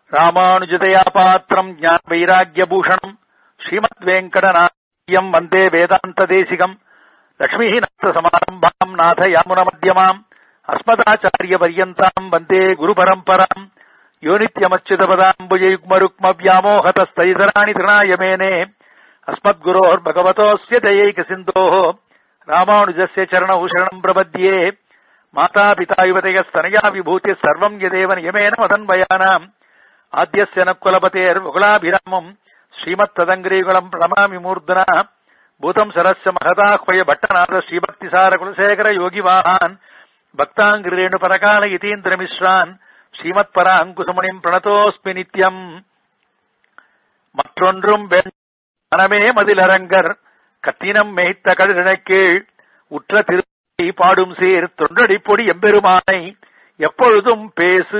ராமானுஜதயா பாத்திரம் ஞான வைராகிய பூஷணம் ஸ்ரீமத் வெங்கடநாயம் வந்தே வேதாந்த தேசிகம் லக்ஷ்மீ நாத சமாரம்பாம் நாத யாமுன மத்தியமாம் அஸ்மதாச்சாரிய பரியந்தாம் வந்தே குரு பரம்பராம் யோனித்யமச்சுதபதாம்புஜயுக்மருக்ம வியாமோகதஸ்தைதராணி திருநாயமேனே அஸ்மத்குரோர் பகவதோஸ்ய தயைக சிந்தோः ராமானுஜஸ்ய சரணௌ சரணம் பிரபத்யே மாதா பிதா யுவதயஸ்தனயா விபூதி சர்வம் யதேவ நியமேன மதன்வயானாம் ஆத்யஸ்ய நக்குலபதேர் முகுலாபிராமம் ஸ்ரீமத் ததங்கிரீகுலம் பிரணமாமி மூர்தனா பூதம் சரஸ்ய மகதாஹ்வய பட்டநாத ஸ்ரீபக்திசார குலசேகர யோகிவாகான் பக்தாங்கிரேணு பரகால யதீந்திர மிஸ்ரான் ஸ்ரீமத் பர அங்குசமுனிம் பிரணதோஸ்மி நித்யம் மற்றொன்றும் மனமே மதிலரங்கர் கத்தினம் மேய்த்த கதிரனக்கீழ் உற்ற திரு பாடும் சீர் தொண்டடி பொடி எம்பெருமானை எப்பொழுதும் பேசு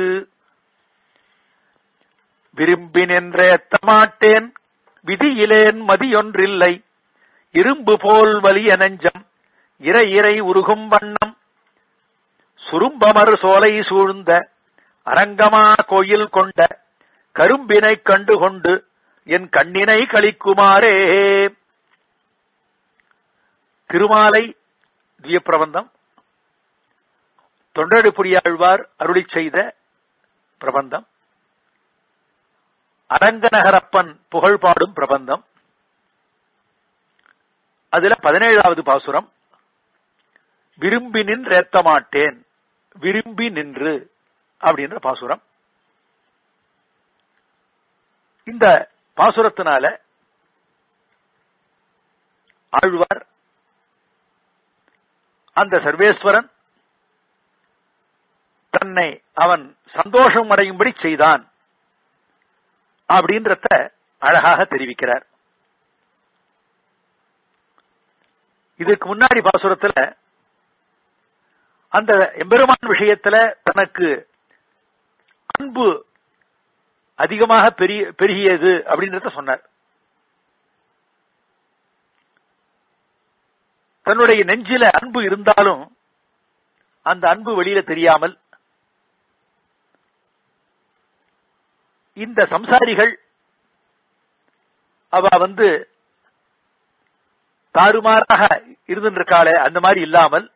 விரும்பி நின்றேத்த மாட்டேன் விதியிலேன் மதியொன்றில்லை இரும்பு போல் வலிய நெஞ்சம் இறை இறை உருகும் வண்ணம் சுரும்பமர் சோலை சூழ்ந்த அரங்கமா கோயில் கொண்ட கரும்பினை கண்டுகொண்டு என் கண்ணினை கழிக்குமாறே திருமாலை திவ்யப்பிரபந்தம் தொண்டடிப்புடியாழ்வார் அருளி செய்த பிரபந்தம் அரங்கநகரப்பன் புகழ் பாடும் பிரபந்தம் அதுல பதினேழாவது பாசுரம் விரும்பி நின்றேத்த மாட்டேன் விரும்பி நின்று அப்படின்ற பாசுரம் இந்த பாசுரத்தினால ஆழ்வார் அந்த சர்வேஸ்வரன் தன்னை அவன் சந்தோஷம் அடையும்படி செய்தான் அப்படின்றத அழகாக தெரிவிக்கிறார் இதுக்கு முன்னாடி பாசுரத்துல அந்த எம்பெருமான் விஷயத்துல தனக்கு அன்பு அதிகமாக பெருகியது அப்படின்றத சொன்னார் தன்னுடைய நெஞ்சில அன்பு இருந்தாலும் அந்த அன்பு வெளியில தெரியாமல் இந்த சம்சாரிகள் அவ வந்து தாறுமாறாக இருந்துருக்காளே அந்த மாதிரி இல்லாமல்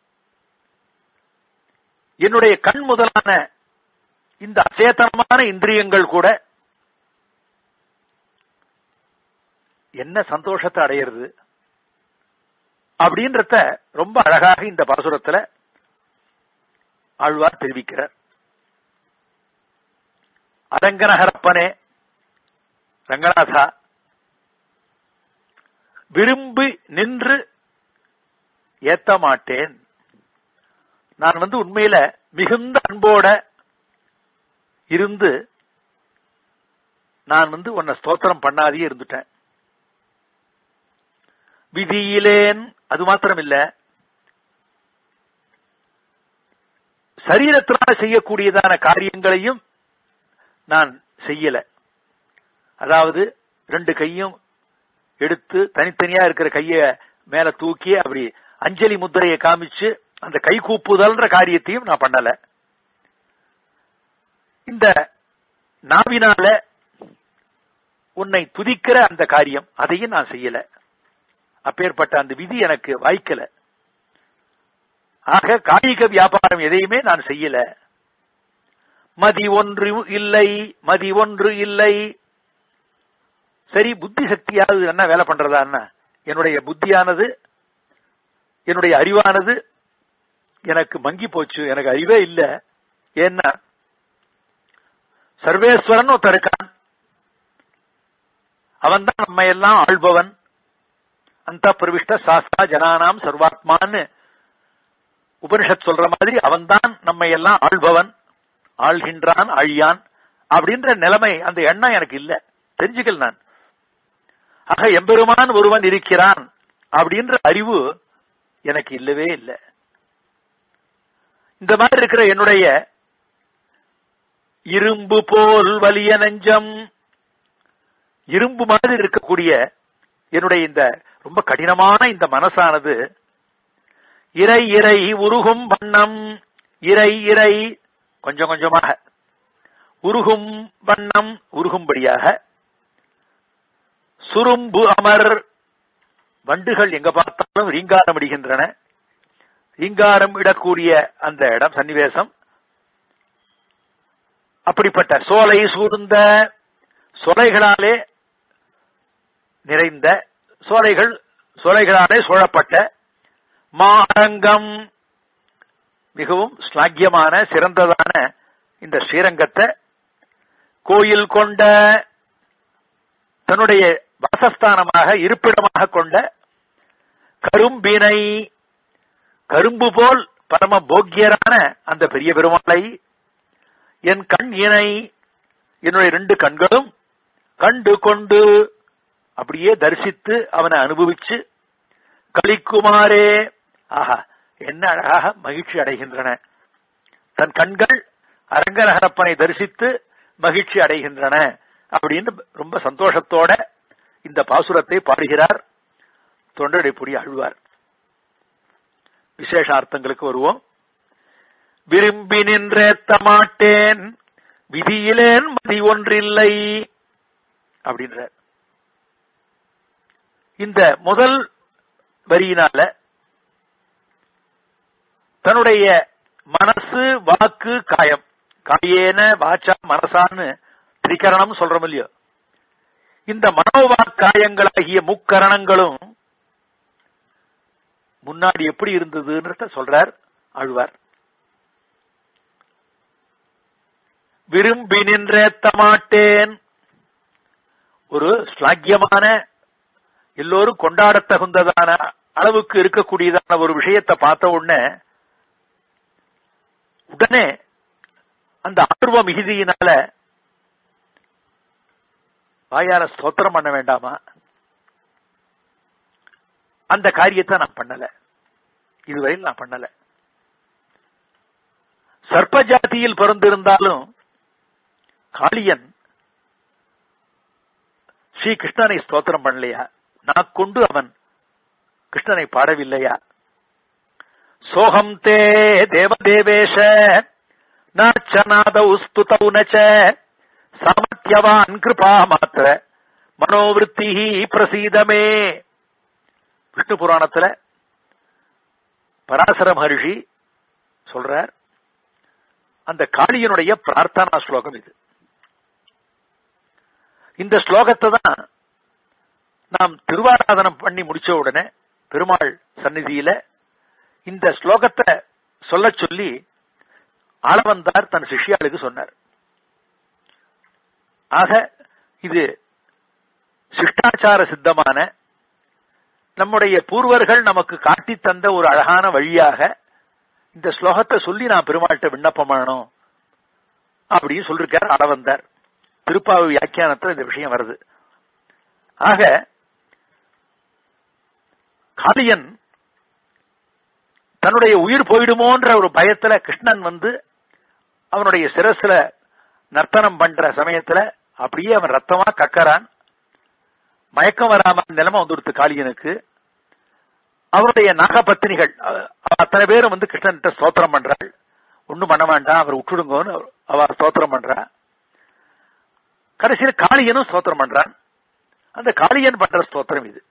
என்னுடைய கண் முதலான இந்த அச்சேதனமான இந்திரியங்கள் கூட என்ன சந்தோஷத்தை அடையிறது அப்படின்றத ரொம்ப அழகாக இந்த பாசுரத்துல ஆழ்வார் தெரிவிக்கிறார் அரங்கநகரப்பனே ரங்கநாதா விரும்பி நின்று ஏத்த மாட்டேன் நான் வந்து உண்மையில மிகுந்த அன்போட இருந்து நான் வந்து உன்னை ஸ்தோத்திரம் பண்ணாதே இருந்துட்டேன் விதியிலேன் அது மாத்திரம் இல்ல சரீரத்தினால செய்யக்கூடியதான காரியங்களையும் நான் செய்யல அதாவது ரெண்டு கையும் எடுத்து தனித்தனியா இருக்கிற கைய மேல தூக்கி அப்படி அஞ்சலி முத்திரையை காமிச்சு அந்த கை கூப்புதல்ன்ற காரியத்தையும் நான் பண்ணல இந்த நாவினால உன்னை துதிக்கிற அந்த காரியம் அதையும் நான் செய்யல அப்பேற்பட்ட அந்த விதி எனக்கு வாய்க்கல ஆக காய்க வியாபாரம் எதையுமே நான் செய்யல மதி ஒன்று இல்லை மதி ஒன்று இல்லை சரி புத்தி சக்தியானது என்ன வேலை பண்றதா என்ன என்னுடைய புத்தியானது என்னுடைய அறிவானது எனக்கு மங்கி போச்சு எனக்கு அறிவே இல்ல ஏன்னா சர்வேஸ்வரன் ஒருத்தர் இருக்கான் அவன் தான் நம்ம எல்லாம் ஆள்பவன் அந்த பிரவிஷ்ட சாஸ்தா ஜனானாம் சர்வாத்மான்னு உபனிஷத் சொல்ற மாதிரி அவன்தான் நம்ம எல்லாம் ஆள்பவன் ஆள்கின்றான் அழியான் அப்படின்ற நிலைமை அந்த எண்ணம் எனக்கு இல்ல தெரிஞ்சுக்கல் நான் ஆக எம்பெருமான் ஒருவன் இருக்கிறான் அப்படின்ற அறிவு எனக்கு இல்லவே இல்லை இந்த மாதிரி இருக்கிற என்னுடைய இரும்பு போல் வலிய நெஞ்சம் இரும்பு மாதிரி இருக்கக்கூடிய என்னுடைய இந்த ரொம்ப கடினமான இந்த மனசானது இறை இறை உருகும் வண்ணம் இறை இறை கொஞ்சம் கொஞ்சமாக உருகும் வண்ணம் உருகும்படியாக சுரும்பு அமர் வண்டுகள் எங்க பார்த்தாலும் ரீங்காரம் இடுகின்றன ரீங்காரம் இடக்கூடிய அந்த இடம் சன்னிவேசம் அப்படிப்பட்ட சோலை சூழ்ந்த சோலைகளாலே நிறைந்த சோலைகள் சோலைகளாலே சூழப்பட்ட மாரங்கம் மிகவும் ஸ்லாக்கியமான சிறந்ததான இந்த ஸ்ரீரங்கத்தை கோயில் கொண்ட தன்னுடைய வாசஸ்தானமாக இருப்பிடமாக கொண்ட கரும்பினை கரும்பு போல் பரம போக்கியரான அந்த பெரிய பெருமாளை என் கண் இணை என்னுடைய ரெண்டு கண்களும் கண்டு கொண்டு அப்படியே தரிசித்து அவனை அனுபவிச்சு கலிக்குமாரே ஆஹா என்ன அழகாக மகிழ்ச்சி அடைகின்றன தன் கண்கள் அரங்கநகரப்பனை தரிசித்து மகிழ்ச்சி அடைகின்றன அப்படின்னு ரொம்ப சந்தோஷத்தோட இந்த பாசுரத்தை பாடுகிறார் தொண்டடைப்புடி அழுவார் விசேஷார்த்தங்களுக்கு வருவோம் விரும்பி நின்றேத்த மாட்டேன் விதியிலேன் மதி ஒன்றில்லை அப்படின்றார் இந்த முதல் வரியினால தன்னுடைய மனசு வாக்கு காயம் காயேன வாச்சா மனசான்னு திரிகரணம் சொல்றோம் இல்லையோ இந்த மனோவாக்காயங்களாகிய முக்கரணங்களும் முன்னாடி எப்படி இருந்ததுன்னு சொல்றார் ஆழ்வார் விரும்பி நின்றேத்த மாட்டேன் ஒரு ஸ்லாக்கியமான எல்லோரும் கொண்டாட தகுந்ததான அளவுக்கு இருக்கக்கூடியதான ஒரு விஷயத்தை பார்த்த உடனே உடனே அந்த ஆர்வ மிகுதியினால வாயார ஸ்தோத்திரம் பண்ண வேண்டாமா அந்த காரியத்தை நான் பண்ணல இதுவரையில் நான் பண்ணல சர்ப்ப ஜாதியில் பிறந்திருந்தாலும் காளியன் ஸ்ரீ கிருஷ்ணனை ஸ்தோத்திரம் பண்ணலையா நான் கொண்டு அவன் கிருஷ்ணனை பாடவில்லையா சோகம் தே தேவதேவேஷ நாச்சநாதௌ ஸ்துதௌ நச்ச சாமர்த்தியவான் கிருபா மாத்திர மனோவிருத்தி பிரசீதமே விஷ்ணு புராணத்துல பராசர மகர்ஷி சொல்றார் அந்த காளியனுடைய பிரார்த்தனா ஸ்லோகம் இது இந்த ஸ்லோகத்தை தான் நாம் திருவாராதனம் பண்ணி முடிச்ச உடனே பெருமாள் சந்நிதியில இந்த ஸ்லோகத்தை சொல்ல சொல்லி ஆளவந்தார் தன் சிஷ்யாளுக்கு சொன்னார் ஆக இது சிஷ்டாச்சார சித்தமான நம்முடைய பூர்வர்கள் நமக்கு காட்டி தந்த ஒரு அழகான வழியாக இந்த ஸ்லோகத்தை சொல்லி நான் பெருமாள்கிட்ட விண்ணப்பம் பண்ணணும் அப்படின்னு சொல்லிருக்கார் அளவந்தார் திருப்பாவு வியாக்கியானத்தில் இந்த விஷயம் வருது ஆக காளியன் தன்னுடைய உயிர் போயிடுமோன்ற ஒரு பயத்துல கிருஷ்ணன் வந்து அவனுடைய சிரஸ்ல நர்த்தனம் பண்ற சமயத்துல அப்படியே அவன் ரத்தமா கக்கறான் மயக்கம் வராம நிலைமை வந்துடுத்து காளியனுக்கு அவருடைய நாகபத்தினிகள் அத்தனை பேரும் வந்து கிருஷ்ணன் ஸ்தோத்திரம் பண்றாள் ஒண்ணும் பண்ண வேண்டாம் அவர் விட்டுடுங்கன்னு அவ ஸ்தோத்திரம் பண்றா கடைசியில் காளியனும் ஸ்தோத்திரம் பண்றான் அந்த காளியன் பண்ற ஸ்தோத்திரம் இது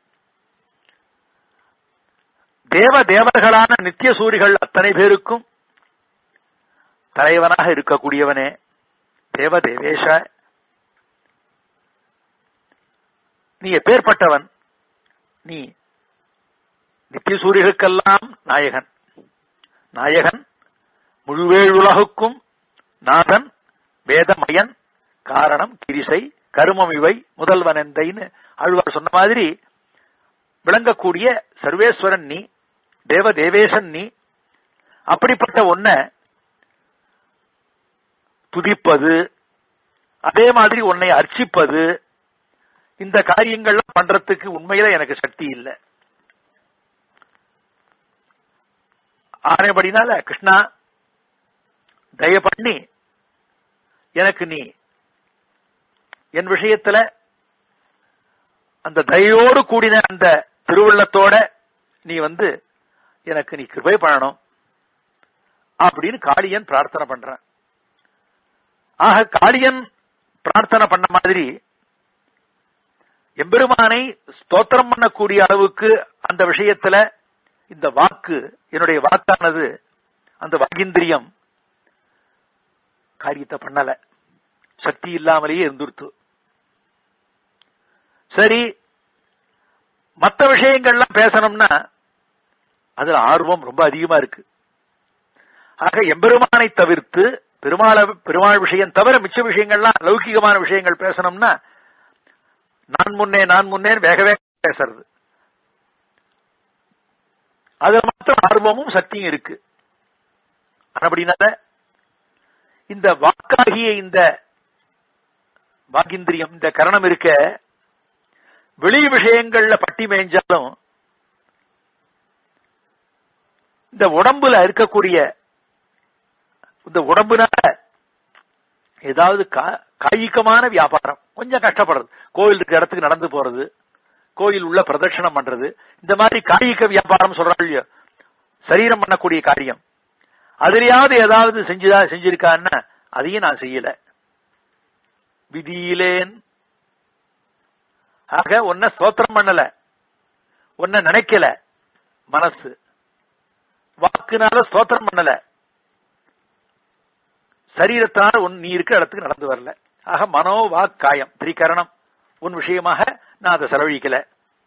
தேவ தேவர்களான நித்திய சூரிகள் அத்தனை பேருக்கும் தலைவனாக இருக்கக்கூடியவனே தேவ தேவேஷ நீ எப்பேற்பட்டவன் நீ நித்திய சூரியர்களுக்கெல்லாம் நாயகன் நாயகன் முழுவேழுலகுக்கும் நாதன் வேதமயன் காரணம் கிரிசை கருமம் இவை முதல்வன் எந்தைன்னு ஆழ்வார் சொன்ன மாதிரி விளங்கக்கூடிய சர்வேஸ்வரன் நீ தேவ தேவேசன் நீ அப்படிப்பட்ட ஒன்ன துதிப்பது அதே மாதிரி உன்னை அர்ச்சிப்பது இந்த காரியங்கள்லாம் பண்றதுக்கு உண்மையில எனக்கு சக்தி இல்லை ஆனபடினால கிருஷ்ணா தய பண்ணி எனக்கு நீ என் விஷயத்துல அந்த தயோடு கூடின அந்த திருவுள்ளத்தோட நீ வந்து எனக்கு நீ கிருபை பண்ணணும் அப்படின்னு காளியன் பிரார்த்தனை பண்றான் ஆக காளியன் பிரார்த்தனை பண்ண மாதிரி எம்பெருமானை ஸ்தோத்திரம் பண்ணக்கூடிய அளவுக்கு அந்த விஷயத்துல இந்த வாக்கு என்னுடைய வாக்கானது அந்த வாகிந்திரியம் காரியத்தை பண்ணல சக்தி இல்லாமலேயே இருந்துருத்து சரி மற்ற விஷயங்கள்லாம் பேசணும்னா அதுல ஆர்வம் ரொம்ப அதிகமா இருக்கு ஆக எம்பெருமானை தவிர்த்து பெருமாள பெருமாள் விஷயம் தவிர மிச்ச விஷயங்கள்லாம் லௌகிகமான விஷயங்கள் பேசணும்னா நான் முன்னே நான் முன்னே வேக வேக பேசுறது அதுல மாத்திரம் ஆர்வமும் சக்தியும் இருக்கு அப்படினால இந்த வாக்காகிய இந்த வாகிந்திரியம் இந்த கரணம் இருக்க வெளி விஷயங்கள்ல பட்டி மேய்ஞ்சாலும் இந்த உடம்புல இருக்கக்கூடிய இந்த உடம்புனால ஏதாவது காய்கமான வியாபாரம் கொஞ்சம் கஷ்டப்படுறது கோயில் இருக்க இடத்துக்கு நடந்து போறது கோயில் உள்ள பிரதட்சணம் பண்றது இந்த மாதிரி காய்க வியாபாரம் சொல்றாங்க சரீரம் பண்ணக்கூடிய காரியம் அதுலயாவது ஏதாவது செஞ்சுதா செஞ்சிருக்கான்னா அதையும் நான் செய்யல விதியிலேன் ஆக உன்ன ஸ்தோத்திரம் பண்ணல உன்ன நினைக்கல மனசு வாக்குனால ஸ்தோத்திரம் பண்ணல சரீரத்தினால உன் நீ இருக்க இடத்துக்கு நடந்து வரல ஆக மனோ வாக் காயம் திரிகரணம் உன் விஷயமாக நான் அதை செலவழிக்கல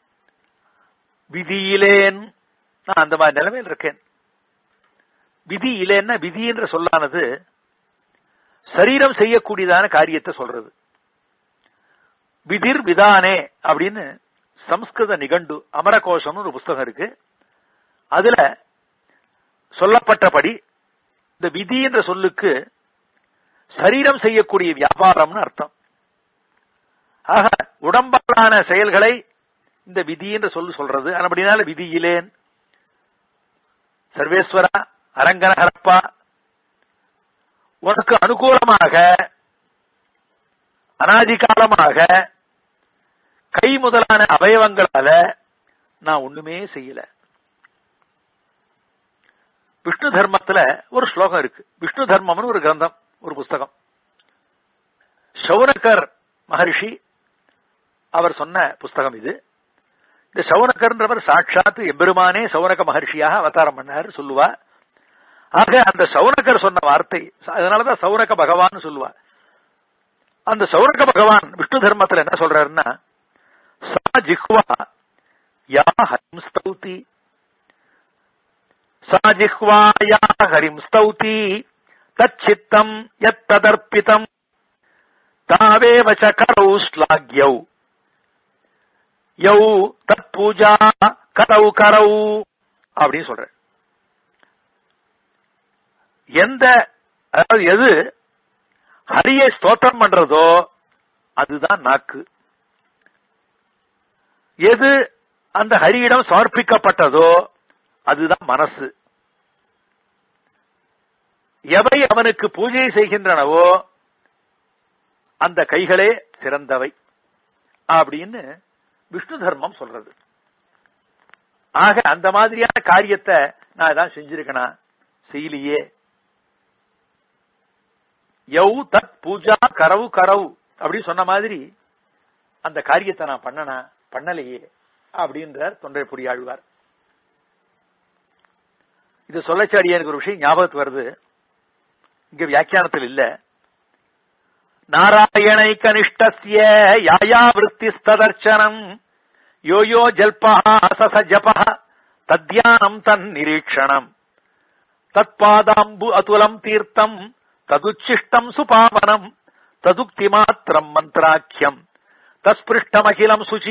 விதியிலேன் நான் அந்த மாதிரி நிலைமையில் இருக்கேன் விதி இல்லைன்னா விதி என்ற சொல்லானது சரீரம் செய்யக்கூடியதான காரியத்தை சொல்றது விதிர் விதானே அப்படின்னு சம்ஸ்கிருத நிகண்டு அமரகோஷம்னு ஒரு புஸ்தகம் இருக்கு அதுல சொல்லப்பட்டபடி இந்த விதி என்ற சொல்லுக்கு சரீரம் செய்யக்கூடிய வியாபாரம்னு அர்த்தம் ஆக உடம்பாலான செயல்களை இந்த விதி என்று சொல்லு சொல்றது அப்படினால விதியிலேன் சர்வேஸ்வரா அரங்கனகரப்பா உனக்கு அனுகூலமாக அனாதிகாலமாக கை முதலான அவயவங்களால நான் ஒண்ணுமே செய்யல விஷ்ணு தர்மத்துல ஒரு ஸ்லோகம் இருக்கு விஷ்ணு தர்மம்னு ஒரு கிரந்தம் ஒரு புஸ்தகம் சௌனகர் மகர்ஷி அவர் சொன்ன புஸ்தகம் இது இந்த சௌனகர்ன்றவர் சாட்சாத் எம்பெருமானே சௌனக மகர்ஷியாக அவதாரம் பண்ணார் சொல்லுவா ஆக அந்த சௌனகர் சொன்ன வார்த்தை அதனாலதான் சௌனக பகவான் சொல்லுவா அந்த சௌனக பகவான் விஷ்ணு தர்மத்துல என்ன சொல்றாருன்னா சா ஜிஹ்வா யா ஹரிம் ஸ்தௌதி சா ஜிஹ்வா யா ஹரிம் ஸ்தௌதி தச்சித்தம் யத் ததர்ப்பிதம் தாவேவ ச கரௌ ஸ்லாக்யௌ யௌ தத் பூஜா கரௌ கரௌ அப்படின்னு சொல்ற எந்த அதாவது எது ஹரியை ஸ்தோத்திரம் பண்றதோ அதுதான் நாக்கு எது அந்த ஹரியிடம் சமர்ப்பிக்கப்பட்டதோ அதுதான் மனசு எவை அவனுக்கு பூஜை செய்கின்றனவோ அந்த கைகளே சிறந்தவை அப்படின்னு விஷ்ணு தர்மம் சொல்றது ஆக அந்த மாதிரியான காரியத்தை நான் ஏதாவது செஞ்சிருக்கனா செய்யலையே யௌ தத் பூஜா கரவு கரவு அப்படின்னு சொன்ன மாதிரி அந்த காரியத்தை நான் பண்ணனா பண்ணலையே அப்படின்றார் தொண்டை புரியாழ்வார் இது சொல்லச்சாடி எனக்கு ஒரு விஷயம் ஞாபகத்து வருது இங்க வியாக்கியானத்தில் இல்ல நாராயணை கனிஷ்டசிய யாயா விற்த்திஸ்ததர்ச்சனம் யோ யோ ஜல்பா சச ஜப தத்யானம் தன் நிரீக்ஷணம் தத்பாதாம்பு அதுலம் தீர்த்தம் ததுச்சிஷ்டம் சுபாவனம் ததுக்தி மாத்திரம் மந்திராக்கியம் தஸ்பிருஷ்டமகிலம் சுச்சி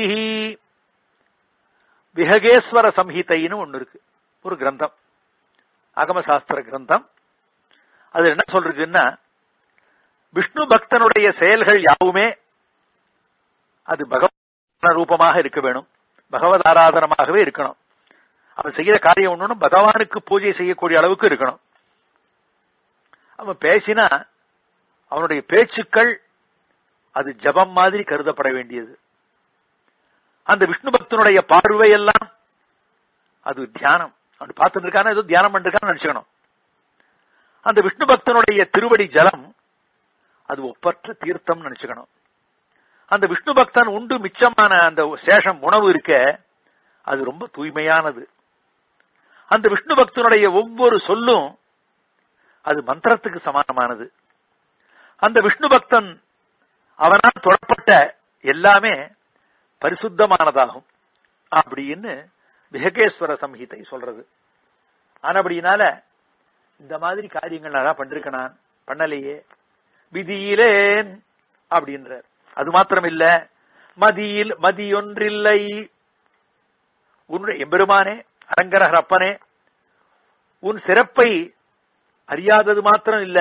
விஹகேஸ்வர சம்ஹிதைன்னு ஒண்ணு இருக்கு ஒரு கிரந்தம் அகமசாஸ்திர கிரந்தம் அது என்ன சொல்றதுன்னா விஷ்ணு பக்தனுடைய செயல்கள் யாவுமே அது பகவான ரூபமாக இருக்க வேணும் பகவத் ஆராதனமாகவே இருக்கணும் அவன் செய்யற காரியம் ஒண்ணு பகவானுக்கு பூஜை செய்யக்கூடிய அளவுக்கு இருக்கணும் அவன் பேசினா அவனுடைய பேச்சுக்கள் அது ஜபம் மாதிரி கருதப்பட வேண்டியது அந்த விஷ்ணு பக்தனுடைய பார்வை எல்லாம் அது தியானம் அவன் பார்த்துட்டு இருக்கான ஏதோ தியானம் பண்ணிருக்கான்னு நினைச்சுக்கணும் அந்த விஷ்ணு பக்தனுடைய திருவடி ஜலம் அது ஒப்பற்ற தீர்த்தம் நினைச்சுக்கணும் அந்த விஷ்ணு பக்தன் உண்டு மிச்சமான அந்த சேஷம் உணவு இருக்க அது ரொம்ப தூய்மையானது அந்த விஷ்ணு பக்தனுடைய ஒவ்வொரு சொல்லும் அது மந்திரத்துக்கு சமானமானது அந்த விஷ்ணு பக்தன் அவனால் தொடப்பட்ட எல்லாமே பரிசுத்தமானதாகும் அப்படின்னு விஹகேஸ்வர சம்ஹிதை சொல்றது ஆனபடியினால இந்த மாதிரி காரியங்கள் நான் பண்ணிருக்க நான் பண்ணலையே விதியிலேன் அப்படின்றார் அது மாத்திரம் இல்ல மதியில் மதியொன்றில்லை உன்னுடைய எம்பெருமானே அரங்கரகர் அப்பனே உன் சிறப்பை அறியாதது மாத்திரம் இல்ல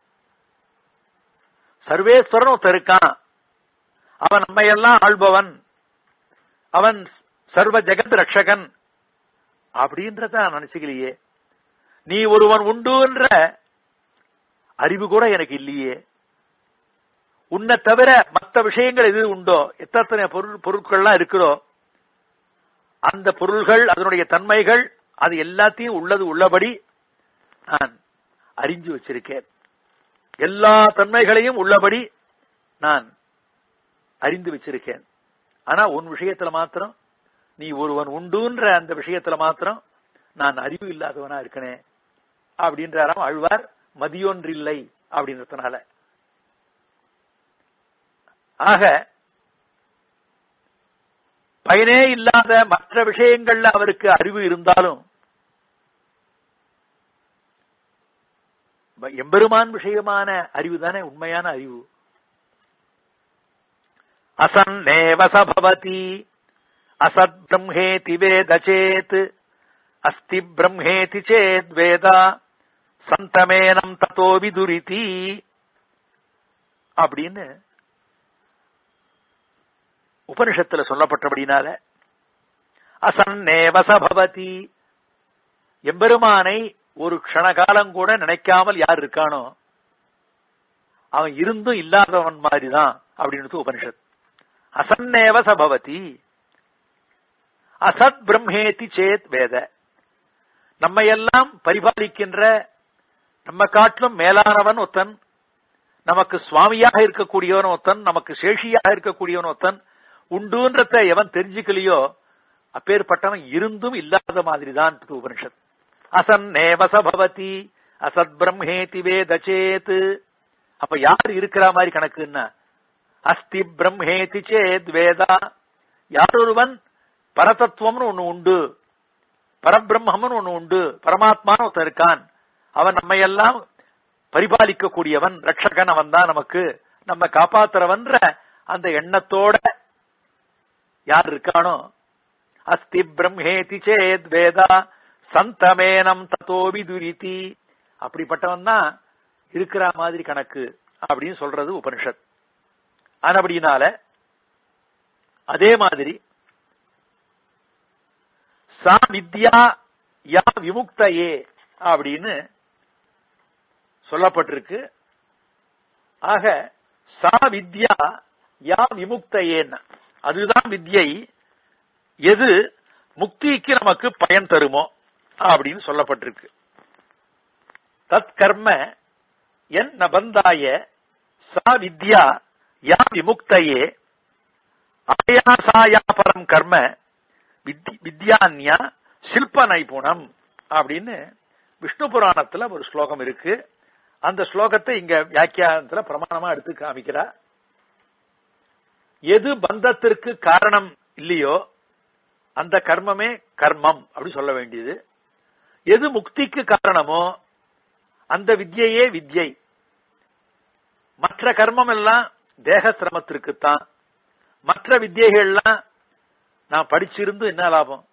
சர்வேஸ்வரன் ஒருத்தன் இருக்கான் அவன் நம்மையெல்லாம் ஆள்பவன் அவன் சர்வ ஜெகத் ரட்சகன் அப்படின்றத நான் நினைச்சுக்கலையே நீ ஒருவன் உண்டுன்ற அறிவு கூட எனக்கு இல்லையே உன்னை தவிர மற்ற விஷயங்கள் எது உண்டோ எத்தனை பொருள் பொருட்கள்லாம் இருக்குதோ அந்த பொருள்கள் அதனுடைய தன்மைகள் அது எல்லாத்தையும் உள்ளது உள்ளபடி நான் அறிஞ்சு வச்சிருக்கேன் எல்லா தன்மைகளையும் உள்ளபடி நான் அறிந்து வச்சிருக்கேன் ஆனா உன் விஷயத்துல மாத்திரம் நீ ஒருவன் உண்டுன்ற அந்த விஷயத்துல மாத்திரம் நான் அறிவு இல்லாதவனா இருக்கனே அப்படின்றாராம் அழ்வார் மதியொன்றில்லை அப்படின்றதுனால ஆக பயனே இல்லாத மற்ற விஷயங்கள்ல அவருக்கு அறிவு இருந்தாலும் எம்பெருமான் விஷயமான அறிவு தானே உண்மையான அறிவு அசன்னேவ சபவதி அசத் பிரம்மேதி வேத சேத் அஸ்தி பிரம்மேதி சேத் வேதா சந்தமேனம் தத்தோ விதுரிதி அப்படின்னு உபனிஷத்துல சொல்லப்பட்டபடினால அசன்னேவச பவதி எம்பெருமானை ஒரு க்ஷணகாலம் கூட நினைக்காமல் யார் இருக்கானோ அவன் இருந்தும் இல்லாதவன் மாதிரிதான் அப்படின்னு உபனிஷத் அசன்னேவச பவதி அசத் பிரம்மேதி சேத் வேத நம்மையெல்லாம் பரிபாலிக்கின்ற நம்ம காட்டிலும் மேலானவன் ஒத்தன் நமக்கு சுவாமியாக இருக்கக்கூடியவன் ஒத்தன் நமக்கு சேஷியாக இருக்கக்கூடியவன் ஒத்தன் உண்டுன்றத எவன் தெரிஞ்சுக்கலையோ அப்பேற்பட்டவன் இருந்தும் இல்லாத மாதிரி தான் உபனிஷத் அசன்னேவச பவதி அசத் பிரம்மேதி வேத சேத் அப்ப யார் இருக்கிற மாதிரி கணக்குன்னா அஸ்தி பிரம்மேதி சேத் வேதா யார் ஒருவன் பரதத்துவம்னு ஒண்ணு உண்டு பரபிரம்மம்னு ஒண்ணு உண்டு பரமாத்மான்னு ஒருத்தன் இருக்கான் அவன் நம்மையெல்லாம் பரிபாலிக்க கூடியவன் ரட்சகன் அவன் தான் நமக்கு நம்ம காப்பாத்துறவன்ற அந்த எண்ணத்தோட யார் இருக்கானோ அஸ்தி பிரம்மேதி சேத் வேதா சந்தமேனம் தத்தோ விதுரிதி அப்படிப்பட்டவன் தான் இருக்கிற மாதிரி கணக்கு அப்படின்னு சொல்றது உபனிஷத் ஆனபடினால அதே மாதிரி சா வித்யா யா விமுக்தையே அப்படின்னு சொல்லப்பட்டிருக்கு ஆக சா வித்யா யா விமுக்தையேன்னு அதுதான் வித்யை எது முக்திக்கு நமக்கு பயன் தருமோ அப்படின்னு சொல்லப்பட்டிருக்கு தத் கர்ம என் நபந்தாய சா வித்யா யா விமுக்தையே ஆயாசாயா பரம் கர்ம வித்யான்யா சில்ப நைபுணம் அப்படின்னு விஷ்ணு புராணத்துல ஒரு ஸ்லோகம் இருக்கு அந்த ஸ்லோகத்தை இங்க வியாக்கியானத்துல பிரமாணமா எடுத்து காமிக்கிறா எது பந்தத்திற்கு காரணம் இல்லையோ அந்த கர்மமே கர்மம் அப்படி சொல்ல வேண்டியது எது முக்திக்கு காரணமோ அந்த வித்யையே வித்யை மற்ற கர்மம் எல்லாம் தேக சிரமத்திற்குத்தான் மற்ற வித்தியைகள்லாம் நான் படிச்சிருந்து என்ன லாபம்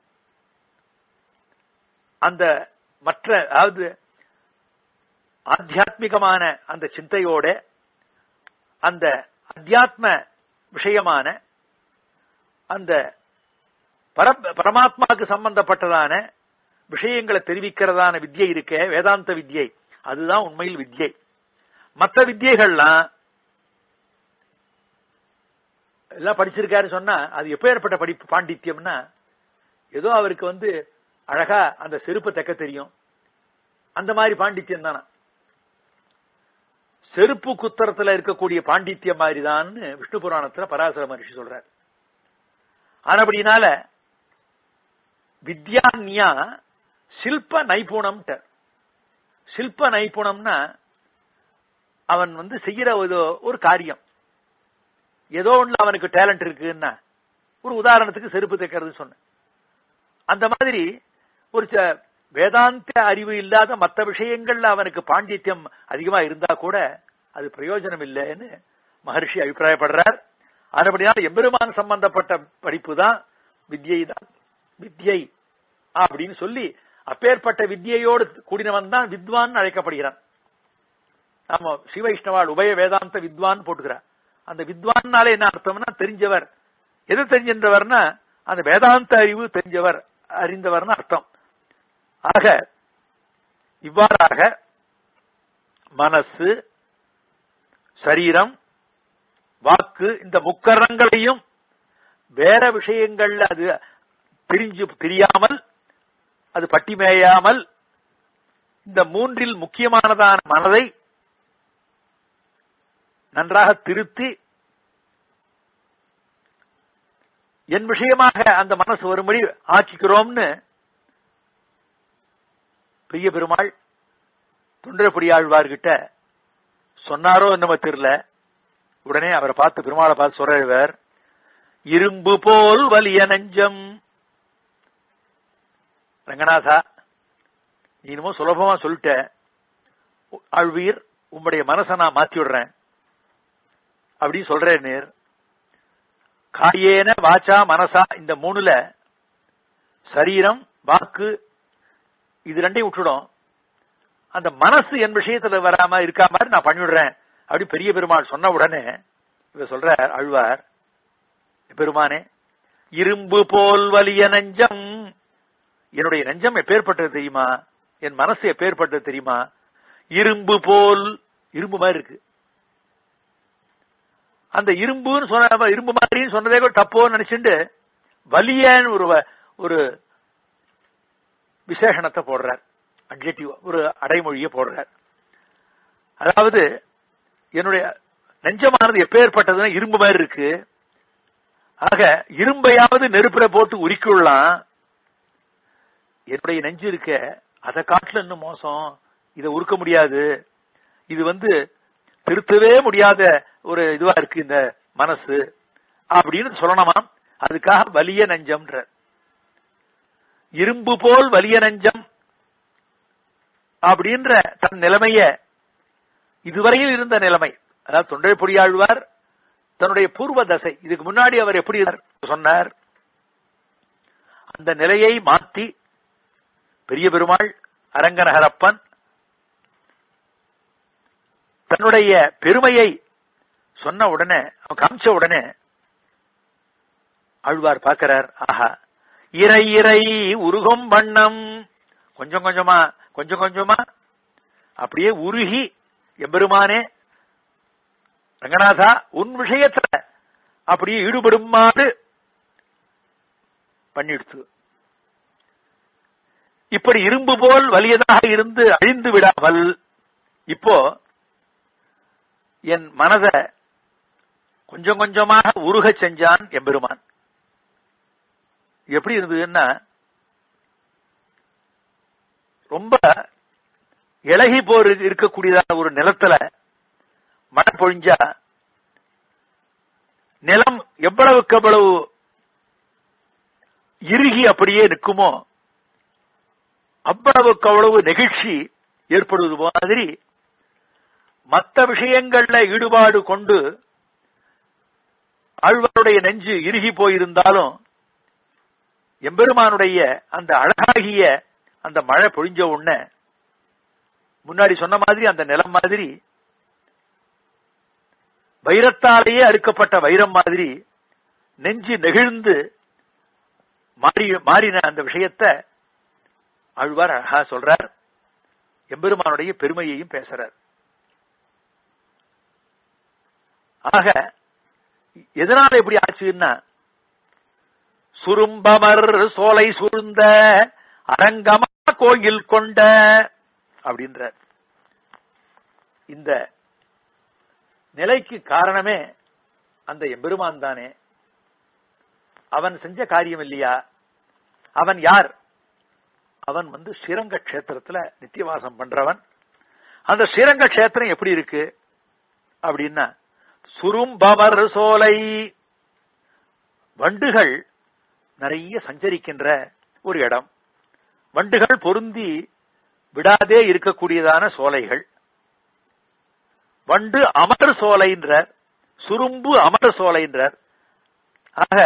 அந்த மற்ற அதாவது ஆத்தியாத்மிகமான அந்த சிந்தையோட அந்த அத்தியாத்ம விஷயமான அந்த பர பரமாத்மாவுக்கு சம்பந்தப்பட்டதான விஷயங்களை தெரிவிக்கிறதான வித்யை இருக்க வேதாந்த வித்யை அதுதான் உண்மையில் வித்யை மற்ற வித்தியைகள்லாம் எல்லாம் படிச்சிருக்காரு சொன்னா அது எப்ப ஏற்பட்ட படிப்பு பாண்டித்யம்னா ஏதோ அவருக்கு வந்து அழகா அந்த செருப்பு தைக்க தெரியும் அந்த மாதிரி பாண்டித்யம் தானா செருப்பு குத்தரத்துல இருக்கக்கூடிய பாண்டித்யம் மாதிரிதான் விஷ்ணு புராணத்துல பராசர மகர்ஷி சொல்றார் ஆனபடினால வித்யான்யா சில்ப நைபுணம் சில்ப நைபுணம்னா அவன் வந்து செய்யற ஒரு காரியம் ஏதோ ஒண்ணு அவனுக்கு டேலண்ட் இருக்குன்னா ஒரு உதாரணத்துக்கு செருப்பு தைக்கிறது சொன்ன அந்த மாதிரி ஒரு வேதாந்த அறிவு இல்லாத மற்ற விஷயங்கள்ல அவனுக்கு பாண்டித்யம் அதிகமா இருந்தா கூட அது பிரயோஜனம் இல்லைன்னு மகர்ஷி அபிப்பிராயப்படுறார் அதுபடியால் எம்பெருமான் சம்பந்தப்பட்ட படிப்பு தான் வித்யை தான் வித்யை அப்படின்னு சொல்லி அப்பேற்பட்ட வித்யையோடு கூடினவன் தான் வித்வான் அழைக்கப்படுகிறான் ஆமா சிவைஷ்ணவாள் உபய வேதாந்த வித்வான் போட்டுக்கிறார் அந்த வித்வான்னாலே என்ன அர்த்தம்னா தெரிஞ்சவர் எது தெரிஞ்சவர்னா அந்த வேதாந்த அறிவு தெரிஞ்சவர் அறிந்தவர்னு அர்த்தம் ஆக இவ்வாறாக மனசு சரீரம் வாக்கு இந்த முக்கரங்களையும் வேற விஷயங்கள்ல அது பிரிஞ்சு தெரியாமல் அது பட்டி மேயாமல் இந்த மூன்றில் முக்கியமானதான மனதை நன்றாக திருத்தி என் விஷயமாக அந்த மனசு வரும்படி ஆக்கிக்கிறோம்னு பெரிய பெருமாள் தொண்டரப்படியாழ்வார்கிட்ட சொன்னாரோ என்னமோ தெரியல உடனே அவரை பார்த்து பெருமாளை பார்த்து சொல்றவர் இரும்பு போல் வலிய நெஞ்சம் ரங்கநாதா நீ என்னமோ சுலபமா சொல்லிட்ட ஆழ்வீர் உம்முடைய மனசை நான் மாத்தி விடுறேன் அப்படின்னு சொல்றேன் நேர் காயேன வாச்சா மனசா இந்த மூணுல சரீரம் வாக்கு இது ரெண்டையும் விட்டுடும் அந்த மனசு என் விஷயத்துல வராம இருக்கா மாதிரி நான் பண்ணிவிடுறேன் அப்படி பெரிய பெருமாள் சொன்ன உடனே இவ சொல்ற அழ்வார் பெருமானே இரும்பு போல் வலிய நெஞ்சம் என்னுடைய நெஞ்சம் எப்பேற்பட்டது தெரியுமா என் மனசு எப்பேற்பட்டது தெரியுமா இரும்பு போல் இரும்பு மாதிரி இருக்கு அந்த இரும்புன்னு சொன்ன இரும்பு மாதிரின்னு சொன்னதே கூட தப்போன்னு நினைச்சுட்டு வலியன்னு ஒரு ஒரு விசேஷணத்தை போடுறார் அட்ஜெக்டிவ் ஒரு அடைமொழியை போடுறார் அதாவது என்னுடைய நெஞ்சமானது எப்பேற்பட்டதுன்னா இரும்பு மாதிரி இருக்கு ஆக இரும்பையாவது நெருப்புல போட்டு உரிக்கொள்ளலாம் என்னுடைய நெஞ்சு இருக்க அதை காட்டுல இன்னும் மோசம் இதை உருக்க முடியாது இது வந்து திருத்தவே முடியாத ஒரு இதுவா இருக்கு இந்த மனசு அப்படின்னு சொல்லணுமா அதுக்காக வலிய நெஞ்சம்ன்ற இரும்பு போல் வலிய நெஞ்சம் அப்படின்ற தன் நிலைமைய இதுவரையில் இருந்த நிலைமை அதாவது தொண்டை பொடியாழ்வார் தன்னுடைய பூர்வ தசை இதுக்கு முன்னாடி அவர் எப்படி சொன்னார் அந்த நிலையை மாற்றி பெரிய பெருமாள் அரங்கநகரப்பன் தன்னுடைய பெருமையை சொன்ன உடனே அவன் காமிச்ச உடனே ஆழ்வார் பார்க்கிறார் ஆஹா இறை இறை உருகும் வண்ணம் கொஞ்சம் கொஞ்சமா கொஞ்சம் கொஞ்சமா அப்படியே உருகி எம்பெருமானே ரங்கநாதா உன் விஷயத்துல அப்படியே ஈடுபடுமாறு பண்ணிடுத்து இப்படி இரும்பு போல் வலியதாக இருந்து அழிந்து விடாமல் இப்போ என் மனத கொஞ்சம் கொஞ்சமாக உருக செஞ்சான் எம்பெருமான் எப்படி இருந்ததுன்னா ரொம்ப இலகி போர் இருக்கக்கூடியதான ஒரு நிலத்துல மழை பொழிஞ்சா நிலம் எவ்வளவுக்கு எவ்வளவு இறுகி அப்படியே நிற்குமோ அவ்வளவுக்கு அவ்வளவு நெகிழ்ச்சி ஏற்படுவது மாதிரி மற்ற விஷயங்கள்ல ஈடுபாடு கொண்டு ஆழ்வாருடைய நெஞ்சு இறுகி போயிருந்தாலும் எம்பெருமானுடைய அந்த அழகாகிய அந்த மழை பொழிஞ்ச உடனே முன்னாடி சொன்ன மாதிரி அந்த நிலம் மாதிரி வைரத்தாலேயே அறுக்கப்பட்ட வைரம் மாதிரி நெஞ்சு நெகிழ்ந்து மாறி மாறின அந்த விஷயத்த ஆழ்வார் அழகா சொல்றார் எம்பெருமானுடைய பெருமையையும் பேசுறார் ஆக எதனால எப்படி ஆச்சுன்னா சுரும்பமர் சோலை சூழ்ந்த அரங்கமா கோயில் கொண்ட அப்படின்ற இந்த நிலைக்கு காரணமே அந்த எம்பெருமான் தானே அவன் செஞ்ச காரியம் இல்லையா அவன் யார் அவன் வந்து ஸ்ரீரங்க கஷேத்திரத்துல நித்தியவாசம் பண்றவன் அந்த ஸ்ரீரங்க கஷேத்திரம் எப்படி இருக்கு அப்படின்னா சுரும்பவர் சோலை வண்டுகள் நிறைய சஞ்சரிக்கின்ற ஒரு இடம் வண்டுகள் பொருந்தி விடாதே இருக்கக்கூடியதான சோலைகள் வண்டு அமர் சோலைன்றார் சுரும்பு அமர் சோலைன்றார் ஆக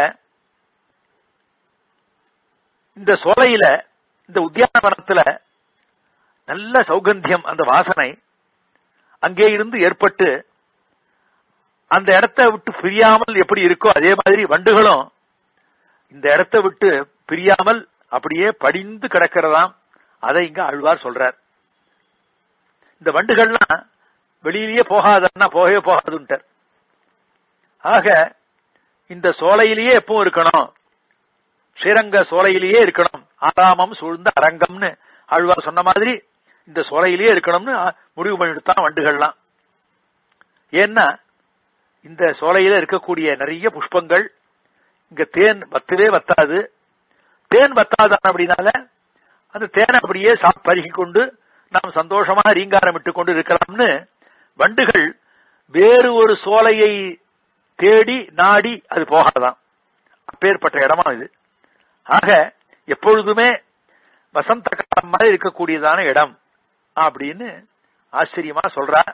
இந்த சோலையில இந்த உத்தியானவனத்துல நல்ல சௌகந்தியம் அந்த வாசனை அங்கே இருந்து ஏற்பட்டு அந்த இடத்தை விட்டு பிரியாமல் எப்படி இருக்கோ அதே மாதிரி வண்டுகளும் இந்த இடத்தை விட்டு பிரியாமல் அப்படியே படிந்து கிடக்கிறதாம் அதை இங்க ஆழ்வார் சொல்றார் இந்த வண்டுகள்லாம் வெளியிலேயே போகாதன்னா போகவே போகாதுன்ட்டார் ஆக இந்த சோலையிலேயே எப்பவும் இருக்கணும் ஸ்ரீரங்க சோலையிலேயே இருக்கணும் ஆராமம் சூழ்ந்த அரங்கம்னு ஆழ்வார் சொன்ன மாதிரி இந்த சோலையிலேயே இருக்கணும்னு முடிவு பண்ணிவிட்டான் வண்டுகள்லாம் ஏன்னா இந்த சோலையில இருக்கக்கூடிய நிறைய புஷ்பங்கள் இங்க தேன் வத்தவே வத்தாது தேன் வத்தாதான் அப்படின்னால அந்த தேனை அப்படியே பருகி கொண்டு நாம் சந்தோஷமா ரீங்காரம் இட்டு கொண்டு இருக்கலாம்னு வண்டுகள் வேறு ஒரு சோலையை தேடி நாடி அது போகாதான் அப்பேற்பட்ட இடமா இது ஆக எப்பொழுதுமே வசந்த காலம் மாதிரி இருக்கக்கூடியதான இடம் அப்படின்னு ஆச்சரியமா சொல்றா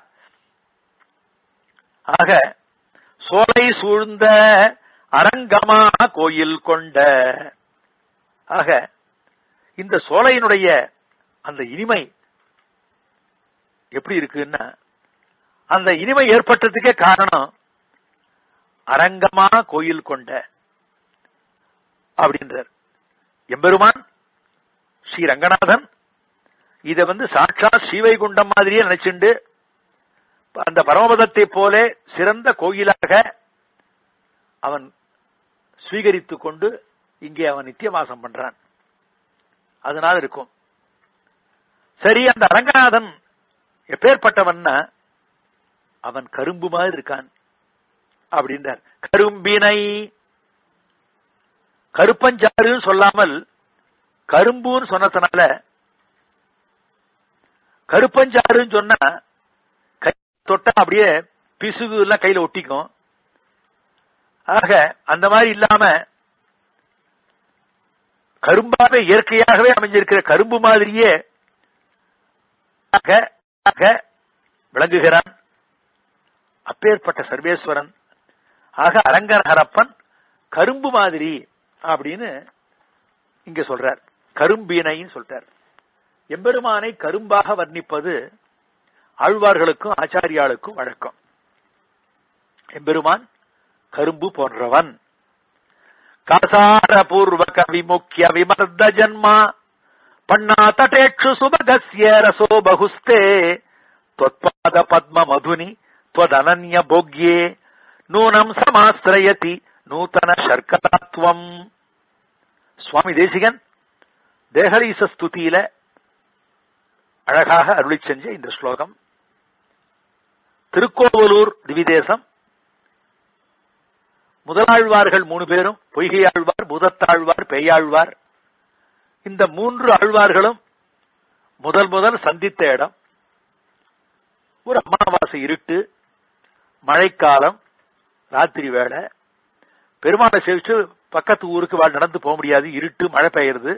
ஆக சோலை சூழ்ந்த அரங்கமா கோயில் கொண்ட ஆக இந்த சோலையினுடைய அந்த இனிமை எப்படி இருக்குன்னா அந்த இனிமை ஏற்பட்டதுக்கே காரணம் அரங்கமா கோயில் கொண்ட அப்படின்றார் எம்பெருமான் ஸ்ரீ ரங்கநாதன் இத வந்து சாட்சா ஸ்ரீவைகுண்டம் மாதிரியே நினைச்சுண்டு அந்த பரமபதத்தை போல சிறந்த கோயிலாக அவன் ஸ்வீகரித்துக் கொண்டு இங்கே அவன் நித்தியவாசம் பண்றான் அதனால இருக்கும் சரி அந்த அரங்கநாதன் எப்பேற்பட்டவன்னா அவன் கரும்பு மாதிரி இருக்கான் அப்படின்றார் கரும்பினை கருப்பஞ்சாறுன்னு சொல்லாமல் கரும்புன்னு சொன்னதுனால கருப்பஞ்சாறுன்னு சொன்னா கை தொட்டா அப்படியே பிசுகு எல்லாம் கையில ஒட்டிக்கும் ஆக அந்த மாதிரி இல்லாம கரும்பாக இயற்கையாகவே அமைஞ்சிருக்கிற கரும்பு மாதிரியே விளங்குகிறான் அப்பேற்பட்ட சர்வேஸ்வரன் ஆக அரங்கநகரப்பன் கரும்பு மாதிரி அப்படின்னு இங்க சொல்றார் கரும்பினைன்னு சொல்றார் எம்பெருமானை கரும்பாக வர்ணிப்பது ஆழ்வார்களுக்கும் ஆச்சாரியாளுக்கும் வழக்கம் எம்பெருமான் கரும்பு போன்றவன் காசார பூர்வக விமுக்கிய விமர்த ஜன்மா பண்ணா தட்டேட்சு சுபகஸ்ய ரசோ பகுஸ்தே त्वत्पाद पद्म मधुनि त्वदनन्य भोग्ये நூனம் சமாசிரயதி நூத்தன சர்க்கதாத்வம் சுவாமி தேசிகன் தேகரீச ஸ்துதியில அழகாக அருளி செஞ்ச இந்த ஸ்லோகம் திருக்கோவலூர் திவிதேசம் முதலாழ்வார்கள் மூணு பேரும் பொய்கையாழ்வார் பூதத்தாழ்வார் பெய்யாழ்வார் இந்த மூன்று ஆழ்வார்களும் முதல் முதல் சந்தித்த இடம் ஒரு அமாவாசை இருட்டு மழைக்காலம் ராத்திரி வேலை பெருமாளை சேவிச்சு பக்கத்து ஊருக்கு நடந்து போக முடியாது இருட்டு மழை பெய்யுறது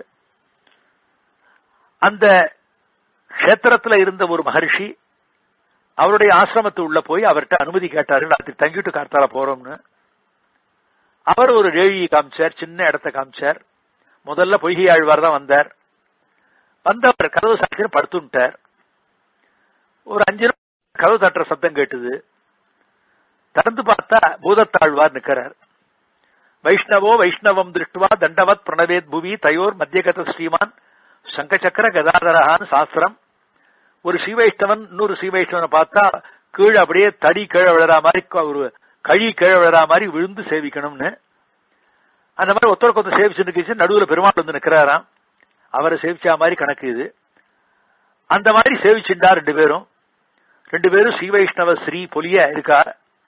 அந்த கஷேத்திரத்துல இருந்த ஒரு மகர்ஷி அவருடைய ஆசிரமத்து உள்ள போய் அவர்கிட்ட அனுமதி கேட்டாரு ராத்திரி தங்கிட்டு கார்த்தால போறோம்னு அவர் ஒரு ரேழியை காமிச்சார் சின்ன இடத்த காமிச்சார் முதல்ல பொய்கை ஆழ்வார் தான் வந்தார் வந்தவர் கதவு சாட்சின்னு படுத்துட்டார் ஒரு அஞ்சு கதவு தட்டுற சத்தம் கேட்டுது திறந்து பார்த்தா பூதத்தாழ்வார் நிக்கிறார் வைஷ்ணவோ வைஷ்ணவம் திருஷ்டுவா தண்டவத் பிரணவேத் புவி தயோர் மத்தியகத ஸ்ரீமான் சங்கச்சக்கர கதாதரகான்னு சாஸ்திரம் ஒரு ஸ்ரீவைஷ்ணவன் இன்னொரு ஸ்ரீவைஷ்ணவனை பார்த்தா கீழே அப்படியே தடி கீழே விழற மாதிரி ஒரு கழி கீழே விழற மாதிரி விழுந்து சேவிக்கணும்னு அந்த மாதிரி ஒருத்தருக்கு ஒருத்தர் சேவிச்சு நிற்கிச்சு நடுவுல பெருமாள் வந்து நிக்கிறாராம் அவரை சேவிச்சா மாதிரி கணக்கு இது அந்த மாதிரி சேவிச்சுண்டா ரெண்டு பேரும் ரெண்டு பேரும் ஸ்ரீ வைஷ்ணவ ஸ்ரீ பொலிய இருக்கா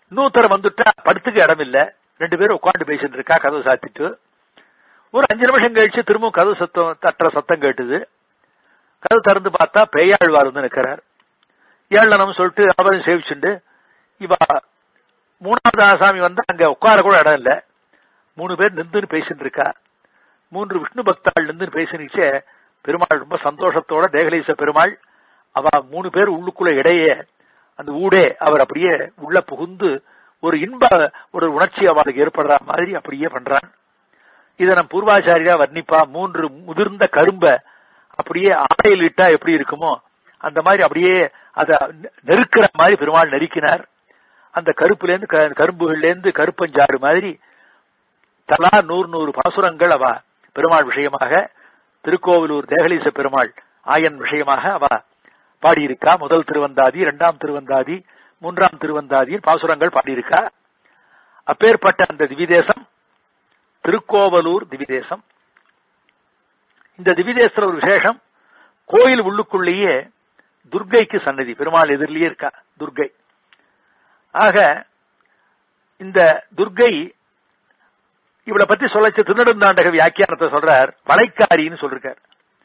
இன்னொருத்தர் வந்துட்டா படுத்துக்க இடம் இல்ல ரெண்டு பேரும் உட்காந்து பேசிட்டு இருக்கா கதவு சாத்திட்டு ஒரு அஞ்சு நிமிஷம் கழிச்சு திரும்பவும் கதவு சத்தம் தட்டுற சத்தம் கேட்டுது கதவு திறந்து பார்த்தா பேயாழ்வார் வந்து நிக்கிறார் ஏழனம் சொல்லிட்டு அவரையும் சேவிச்சுண்டு இவ மூணாவது ஆசாமி வந்து அங்க உட்கார கூட இடம் இல்ல மூணு பேர் நின்று பேசிட்டு இருக்கா மூன்று விஷ்ணு பக்தாள் நின்று பேசினுச்சே பெருமாள் ரொம்ப சந்தோஷத்தோட தேகலீச பெருமாள் அவ மூணு பேர் உள்ளுக்குள்ள இடையே அந்த ஊடே அவர் அப்படியே உள்ள புகுந்து ஒரு இன்ப ஒரு உணர்ச்சி அவளுக்கு ஏற்படுற மாதிரி அப்படியே பண்றான் இதை நம் பூர்வாச்சாரியா வர்ணிப்பா மூன்று முதிர்ந்த கரும்ப அப்படியே ஆடையில் இட்டா எப்படி இருக்குமோ அந்த மாதிரி அப்படியே அத நெருக்கிற மாதிரி பெருமாள் நெருக்கினார் அந்த கருப்புல இருந்து கரும்புகள்ல இருந்து கருப்பஞ்சாறு மாதிரி தலா நூறு நூறு பாசுரங்கள் அவ பெருமாள் விஷயமாக திருக்கோவிலூர் தேகலீச பெருமாள் ஆயன் விஷயமாக அவ பாடியிருக்கா முதல் திருவந்தாதி இரண்டாம் திருவந்தாதி மூன்றாம் திருவந்தாதியில் பாசுரங்கள் பாடியிருக்கா அப்பேற்பட்ட அந்த திவிதேசம் திருக்கோவலூர் திவிதேசம் இந்த திவிதேசத்துல ஒரு விசேஷம் கோயில் உள்ளுக்குள்ளேயே துர்கைக்கு சன்னதி பெருமாள் எதிரிலேயே இருக்கா துர்கை ஆக இந்த துர்கை இவளை பத்தி சொல்லச்சு திருநெடுந்தாண்டக வியாக்கியானத்தை சொல்றார் வளைக்காரின்னு சொல்றார்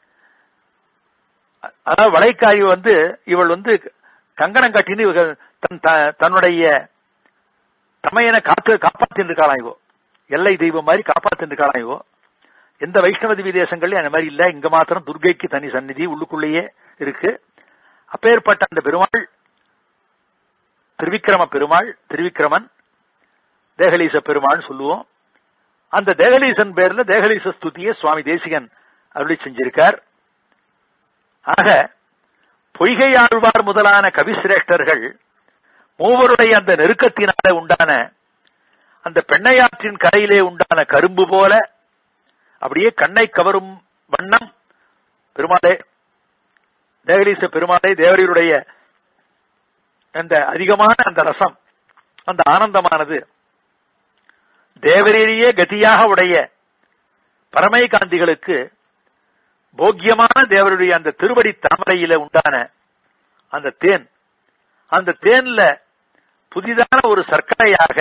அதாவது வளைக்காரி வந்து இவள் வந்து கங்கணம் கட்டின்னு தன் தன்னுடைய தமையனை காத்து காப்பாத்தின்னு இருக்காளாம் இவோ எல்லை தெய்வம் மாதிரி காப்பாத்தின்னு இருக்காளாம் இவோ எந்த வைஷ்ணவ திவி தேசங்கள்லயும் அந்த மாதிரி இல்ல இங்க மாத்திரம் துர்கைக்கு தனி சந்நிதி உள்ளுக்குள்ளேயே இருக்கு அப்பேற்பட்ட அந்த பெருமாள் திருவிக்கிரம பெருமாள் திருவிக்கிரமன் தேகலீச பெருமாள் சொல்லுவோம் அந்த தேகலீசன் பேர்ல தேகலீச ஸ்துதியை சுவாமி தேசிகன் அருளி செஞ்சிருக்கார் ஆக பொய்கையாழ்வார் முதலான கவிசிரேஷ்டர்கள் மூவருடைய அந்த நெருக்கத்தினால உண்டான அந்த பெண்ணையாற்றின் கரையிலே உண்டான கரும்பு போல அப்படியே கண்ணை கவரும் வண்ணம் பெருமாளே தேகலீச பெருமாளே தேவரீருடைய அந்த அதிகமான அந்த ரசம் அந்த ஆனந்தமானது தேவரீரையே கதியாக உடைய பரமை காந்திகளுக்கு போக்கியமான தேவருடைய அந்த திருவடி தாமரையில உண்டான அந்த தேன் அந்த தேன்ல புதிதான ஒரு சர்க்கரையாக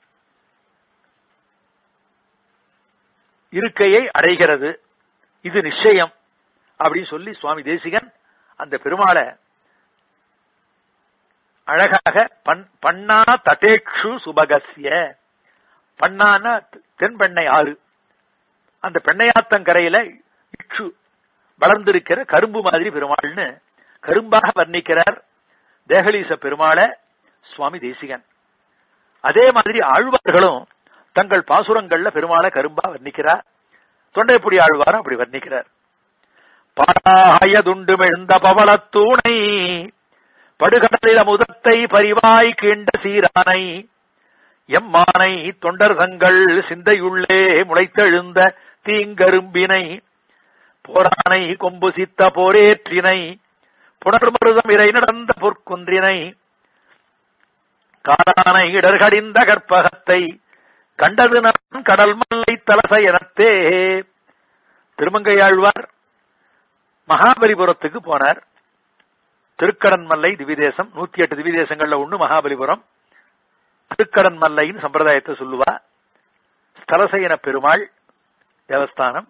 இருக்கையை அடைகிறது இது நிச்சயம் அப்படின்னு சொல்லி சுவாமி தேசிகன் அந்த பெருமாளை அழகாக பண்ணா தட்டேக்ஷு சுபகசிய பண்ணான தென்பெண்ணை ஆறு அந்த பெண்ணையாத்தங்கரையில இச்சு வளர்ந்திருக்கிற கரும்பு மாதிரி பெருமாள்னு கரும்பாக வர்ணிக்கிறார் தேகலீச பெருமாளை சுவாமி தேசிகன் அதே மாதிரி ஆழ்வார்களும் தங்கள் பாசுரங்கள்ல பெருமாளை கரும்பா வர்ணிக்கிறார் தொண்டைப்புடி ஆழ்வாரும் அப்படி வர்ணிக்கிறார் பாராயதுண்டு மெழுந்த பவளத்தூணை படுகடலில் அமுதத்தை பரிவாய் கீண்ட சீரானை எம்மானை தொண்டர் தங்கள் சிந்தையுள்ளே முளைத்தெழுந்த தீங்கரும்பினை போரானை கொம்பு சித்த போரேற்றினை புனர்மருதம் இறை நடந்த பொற்குன்றினை காரானை இடர்கடிந்த கற்பகத்தை கண்டது நான் கடல் மல்லை தலசை எனத்தே திருமங்கையாழ்வார் மகாபலிபுரத்துக்கு போனார் திருக்கடன் மல்லை திவிதேசம் நூத்தி எட்டு திவிதேசங்கள்ல ஒண்ணு மகாபலிபுரம் திருக்கடன் மல்லைன்னு சம்பிரதாயத்தை சொல்லுவா ஸ்தலசையன பெருமாள் தேவஸ்தானம்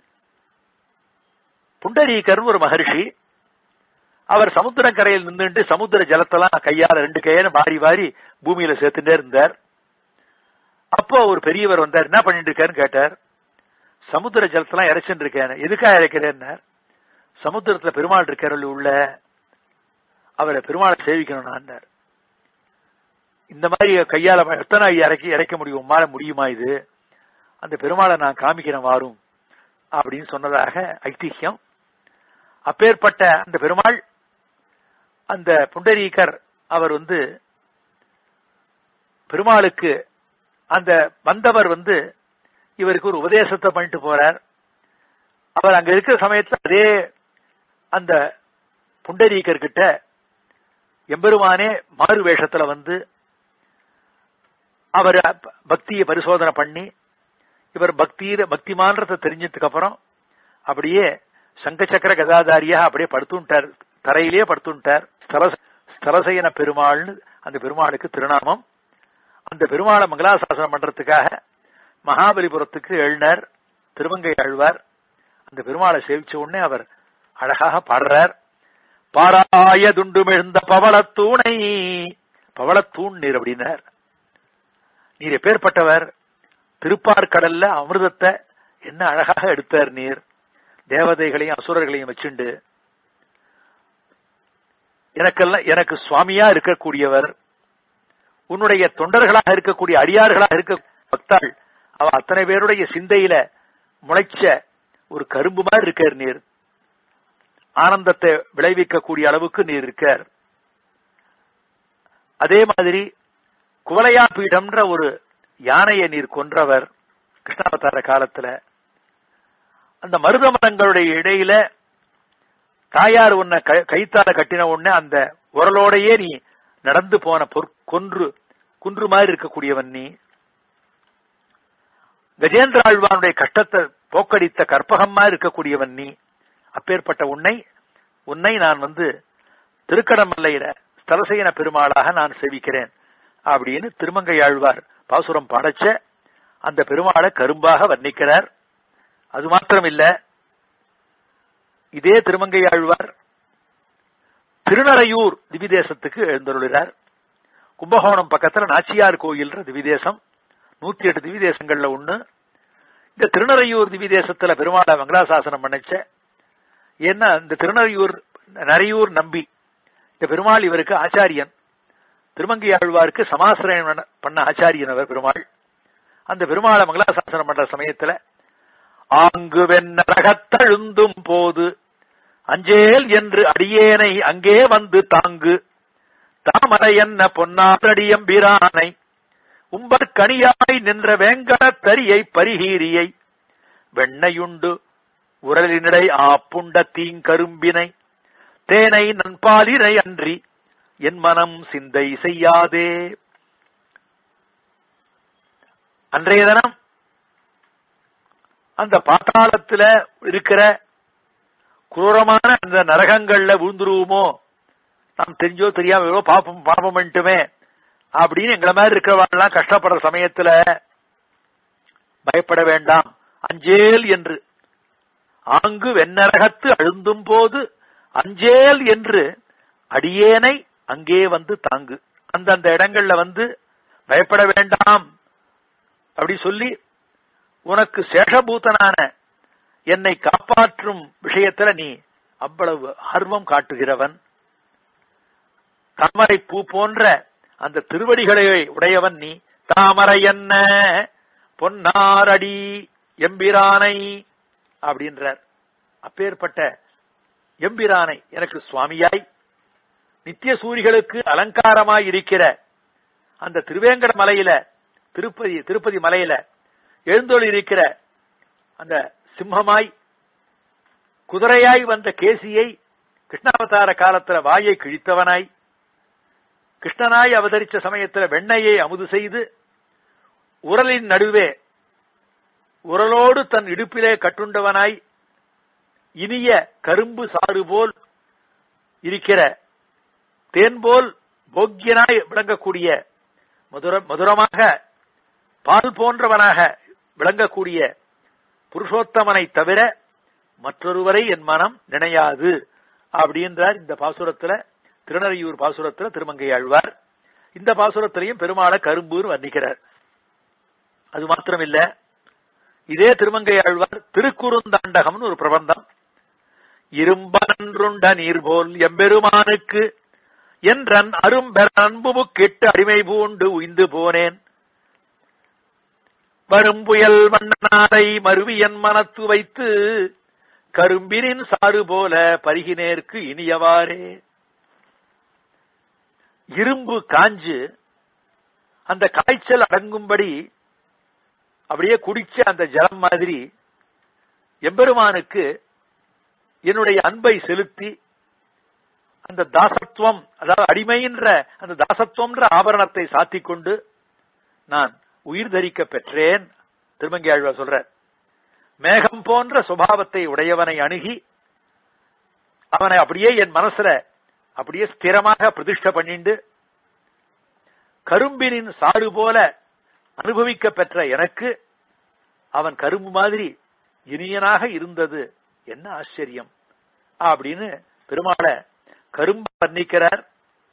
புண்டரீகர் ஒரு மகர்ஷி அவர் சமுத்திரக்கரையில் நின்றுட்டு சமுத்திர ஜலத்தெல்லாம் கையால ரெண்டு கையால வாரி வாரி பூமியில சேர்த்துட்டே இருந்தார் அப்போ ஒரு பெரியவர் வந்தார் என்ன பண்ணிட்டு இருக்காருன்னு கேட்டார் சமுத்திர ஜலத்தெல்லாம் இறைச்சுட்டு இருக்கேன் எதுக்காக இறைக்கிறேன்னார் சமுத்திரத்துல பெருமாள் இருக்காரு உள்ள அவரை பெருமாளை சேவிக்கணும் நான் இந்த மாதிரி கையால எத்தனை இறக்கி இறைக்க முடியும் மாற முடியுமா இது அந்த பெருமாளை நான் காமிக்கிறேன் வாரும் அப்படின்னு சொன்னதாக ஐதிஹ்யம் அப்பேற்பட்ட அந்த பெருமாள் அந்த புண்டரீகர் அவர் வந்து பெருமாளுக்கு அந்த வந்தவர் வந்து இவருக்கு ஒரு உபதேசத்தை பண்ணிட்டு போறார் அவர் அங்க இருக்கிற சமயத்துல அதே அந்த புண்டரீகர் கிட்ட எம்பெருமானே மாறு வேஷத்துல வந்து அவர் பக்தியை பரிசோதனை பண்ணி இவர் பக்தியில பக்திமான்றத தெரிஞ்சதுக்கு அப்புறம் அப்படியே சங்கச்சக்கர கதாதாரியா அப்படியே படுத்துட்டார் தரையிலேயே படுத்துட்டார் ஸ்தலசயன பெருமாள்னு அந்த பெருமாளுக்கு திருநாமம் அந்த பெருமாளை மங்களாசாசனம் பண்றதுக்காக மகாபலிபுரத்துக்கு எழுனர் திருமங்கை ஆழ்வார் அந்த பெருமாளை சேவிச்ச உடனே அவர் அழகாக பாடுறார் பாராய துண்டுமிழ்ந்த பவளத்தூணை பவளத்தூண் நீர் அப்படின்னார் நீர் எப்பேற்பட்டவர் திருப்பார்கடல்ல அமிர்தத்தை என்ன அழகாக எடுத்தார் நீர் தேவதைகளையும் அசுரர்களையும் வச்சுண்டு எனக்கெல்லாம் எனக்கு சுவாமியா இருக்கக்கூடியவர் உன்னுடைய தொண்டர்களாக இருக்கக்கூடிய அடியார்களாக இருக்க பக்தாள் அவ அத்தனை பேருடைய சிந்தையில முளைச்ச ஒரு கரும்பு மாதிரி இருக்கார் நீர் ஆனந்தத்தை விளைவிக்கக்கூடிய அளவுக்கு நீர் இருக்கார் அதே மாதிரி குவலையா பீடம்ன்ற ஒரு யானையை நீர் கொன்றவர் கிருஷ்ணாவதார காலத்துல அந்த மருத மரங்களுடைய இடையில தாயார் உன்னை கைத்தால கட்டின உடனே அந்த உரலோடையே நீ நடந்து போன கொன்று குன்று மாதிரி இருக்கக்கூடியவன் நீ கஜேந்திர ஆழ்வானுடைய கஷ்டத்தை போக்கடித்த கற்பகமா இருக்கக்கூடியவன் நீ அப்பேற்பட்ட உன்னை உன்னை நான் வந்து திருக்கடமல்லையில ஸ்தலசையன பெருமாளாக நான் சேவிக்கிறேன் அப்படின்னு திருமங்கை ஆழ்வார் பாசுரம் பாடச்ச அந்த பெருமாளை கரும்பாக வர்ணிக்கிறார் அது மாத்திரமில்ல இதே திருமங்கை ஆழ்வார் திருநறையூர் திவிதேசத்துக்கு எழுந்தருளிறார் கும்பகோணம் பக்கத்துல நாச்சியார் கோயில் திவிதேசம் நூத்தி எட்டு திவிதேசங்கள்ல ஒண்ணு இந்த திருநறையூர் திவிதேசத்துல பெருமாளை மங்களாசாசனம் பண்ணிச்ச ஏன்னா இந்த திருநறையூர் நரையூர் நம்பி இந்த பெருமாள் இவருக்கு ஆச்சாரியன் திருமங்கை ஆழ்வாருக்கு சமாசிரயம் பண்ண ஆச்சாரியன் அவர் பெருமாள் அந்த பெருமாளை மங்களாசாசனம் பண்ற சமயத்துல ஆங்கு வெண்ணரகத்தழுந்தும் போது அஞ்சேல் என்று அடியேனை அங்கே வந்து தாங்கு தாமரை என்ன பொன்னாரடியம்பிரானை உம்பற்கணியாய் நின்ற வேங்கட தரியை பரிகீரியை வெண்ணையுண்டு உரலினடை ஆப்புண்ட தீங்கரும்பினை தேனை நண்பாலினை அன்றி என் மனம் சிந்தை செய்யாதே அன்றைய தினம் அந்த பாத்தாளத்துல இருக்கிற குரூரமான அந்த நரகங்கள்ல விழுந்துருவோமோ நாம் தெரிஞ்சோ தெரியாம எவ்வளவு பாப்பம் பாப்பம் பண்ணிட்டுமே அப்படின்னு எங்களை மாதிரி இருக்கிறவெல்லாம் கஷ்டப்படுற சமயத்துல பயப்பட வேண்டாம் அஞ்சேல் என்று ஆங்கு வெண்ணரகத்து அழுந்தும் போது அஞ்சேல் என்று அடியேனை அங்கே வந்து தாங்கு அந்தந்த இடங்கள்ல வந்து பயப்பட வேண்டாம் அப்படி சொல்லி உனக்கு சேஷபூதனான என்னை காப்பாற்றும் விஷயத்துல நீ அவ்வளவு ஆர்வம் காட்டுகிறவன் தாமரை பூ போன்ற அந்த திருவடிகளை உடையவன் நீ தாமரை என்ன பொன்னாரடி எம்பிரானை அப்படின்றார் அப்பேற்பட்ட எம்பிரானை எனக்கு சுவாமியாய் நித்திய சூரிகளுக்கு அலங்காரமாய் இருக்கிற அந்த திருவேங்கட மலையில திருப்பதி திருப்பதி மலையில எழுந்தொழி இருக்கிற அந்த சிம்மமாய் குதிரையாய் வந்த கேசியை கிருஷ்ணாவதார காலத்துல வாயை கிழித்தவனாய் கிருஷ்ணனாய் அவதரித்த சமயத்துல வெண்ணையை அமுது செய்து உரலின் நடுவே உரலோடு தன் இடுப்பிலே கட்டுண்டவனாய் இனிய கரும்பு சாறு போல் இருக்கிற தேன் போல் போக்கியனாய் விளங்கக்கூடிய மதுர மதுரமாக பால் போன்றவனாக விளங்கக்கூடிய புருஷோத்தமனை தவிர மற்றொருவரை என் மனம் நினையாது அப்படின்றார் இந்த பாசுரத்துல திருநறையூர் பாசுரத்துல திருமங்கை ஆழ்வார் இந்த பாசுரத்திலையும் பெருமாளை கரும்பூர் வர்ணிக்கிறார் அது மாத்திரமில்ல இதே திருமங்கை ஆழ்வார் திருக்குறுந்தாண்டகம்னு ஒரு பிரபந்தம் இரும்பனன்றுண்ட நீர் போல் எம்பெருமானுக்கு என்றன் அரும்பெற அன்புமு கெட்டு அடிமை பூண்டு உய்ந்து போனேன் வரும் புயல் மன்னனாரை மருவியன் மனத்து வைத்து கரும்பினின் சாறு போல பருகினேற்கு இனியவாறே இரும்பு காஞ்சு அந்த காய்ச்சல் அடங்கும்படி அப்படியே குடிச்ச அந்த ஜலம் மாதிரி எம்பெருமானுக்கு என்னுடைய அன்பை செலுத்தி அந்த தாசத்துவம் அதாவது அடிமைன்ற அந்த தாசத்துவம்ன்ற ஆபரணத்தை சாத்திக் கொண்டு நான் உயிர் தரிக்க பெற்றேன் திருமங்கி ஆழ்வா சொல்ற மேகம் போன்ற சுபாவத்தை உடையவனை அணுகி அவனை அப்படியே என் மனசுல அப்படியே ஸ்திரமாக பிரதிஷ்ட பண்ணிண்டு கரும்பினின் சாறு போல அனுபவிக்க பெற்ற எனக்கு அவன் கரும்பு மாதிரி இனியனாக இருந்தது என்ன ஆச்சரியம் அப்படின்னு பெருமாளை கரும்பு வர்ணிக்கிறார்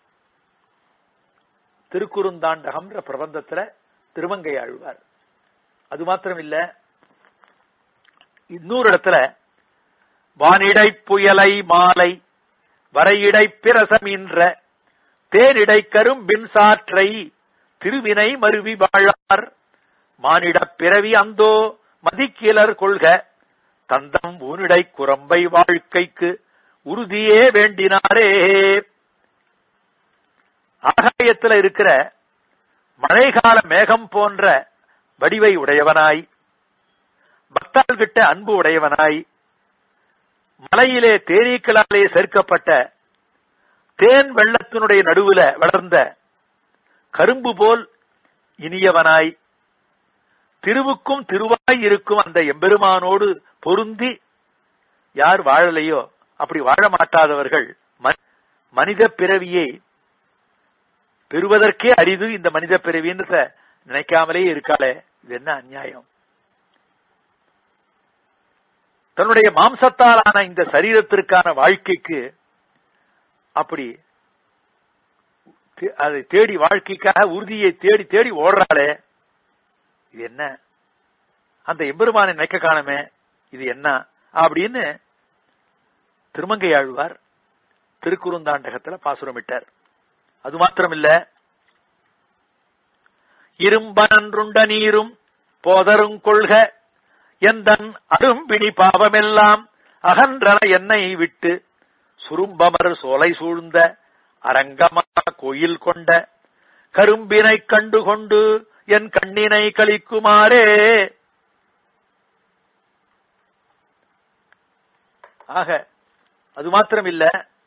திருக்குறுந்தாண்டகம்ன்ற பிரபந்தத்துல திருமங்கை ஆழ்வார் அது மாத்திரம் இல்ல இன்னொரு இடத்துல வானிடை புயலை மாலை வரையிடை பிரசமின்ற தேனிடை கரும்பின் சாற்றை திருவினை மருவி வாழார் மானிடப் பிறவி அந்தோ மதிக்கிலர் கொள்க தந்தம் ஊனிடை குரம்பை வாழ்க்கைக்கு உறுதியே வேண்டினாரே ஆகாயத்துல இருக்கிற மழைகால மேகம் போன்ற வடிவை உடையவனாய் பக்தர்கிட்ட அன்பு உடையவனாய் மலையிலே தேனீக்களாலே சேர்க்கப்பட்ட தேன் வெள்ளத்தினுடைய நடுவுல வளர்ந்த கரும்பு போல் இனியவனாய் திருவுக்கும் திருவாய் இருக்கும் அந்த எம்பெருமானோடு பொருந்தி யார் வாழலையோ அப்படி வாழ மாட்டாதவர்கள் மனித பிறவியை பெறுவதற்கே அரிது இந்த மனித பிறவின்னு நினைக்காமலே இருக்காளே இது என்ன அநியாயம் தன்னுடைய மாம்சத்தாலான இந்த சரீரத்திற்கான வாழ்க்கைக்கு அப்படி அதை தேடி வாழ்க்கைக்காக உறுதியை தேடி தேடி ஓடுறாளே இது என்ன அந்த எம்பெருமானை நினைக்க காணமே இது என்ன அப்படின்னு திருமங்கை ஆழ்வார் திருக்குறுந்தாண்டகத்துல பாசுரமிட்டார் அது மாத்திரமில்ல இரும்பனன்றுண்ட நீரும் போதரும் கொள்க எந்தன் அரும்பிணி பாவமெல்லாம் அகன்றன என்னை விட்டு சுரும்பமர் சோலை சூழ்ந்த அரங்கமா கோயில் கொண்ட கரும்பினை கண்டு கொண்டு என் கண்ணினை கழிக்குமாறே ஆக அது மாத்திரமில்ல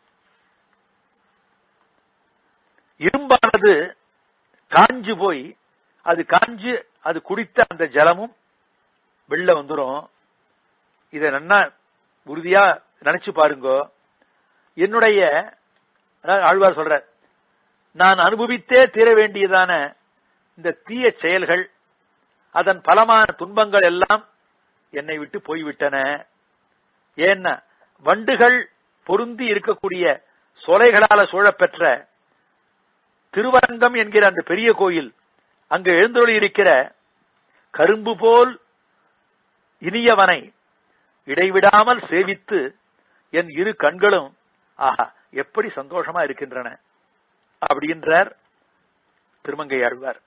இரும்பானது காஞ்சு போய் அது காஞ்சு அது குடித்த அந்த ஜலமும் வெளில வந்துடும் இத நன்னா உறுதியா நினைச்சு பாருங்க என்னுடைய ஆழ்வார் சொல்ற நான் அனுபவித்தே தீர வேண்டியதான இந்த தீய செயல்கள் அதன் பலமான துன்பங்கள் எல்லாம் என்னை விட்டு போய்விட்டன ஏன்னா வண்டுகள் பொருந்தி இருக்கக்கூடிய சோலைகளால சூழப்பெற்ற திருவரங்கம் என்கிற அந்த பெரிய கோயில் அங்கு எழுந்தொழி இருக்கிற கரும்பு போல் இனியவனை இடைவிடாமல் சேவித்து என் இரு கண்களும் ஆஹா எப்படி சந்தோஷமா இருக்கின்றன அப்படின்றார் திருமங்கை ஆழ்வார்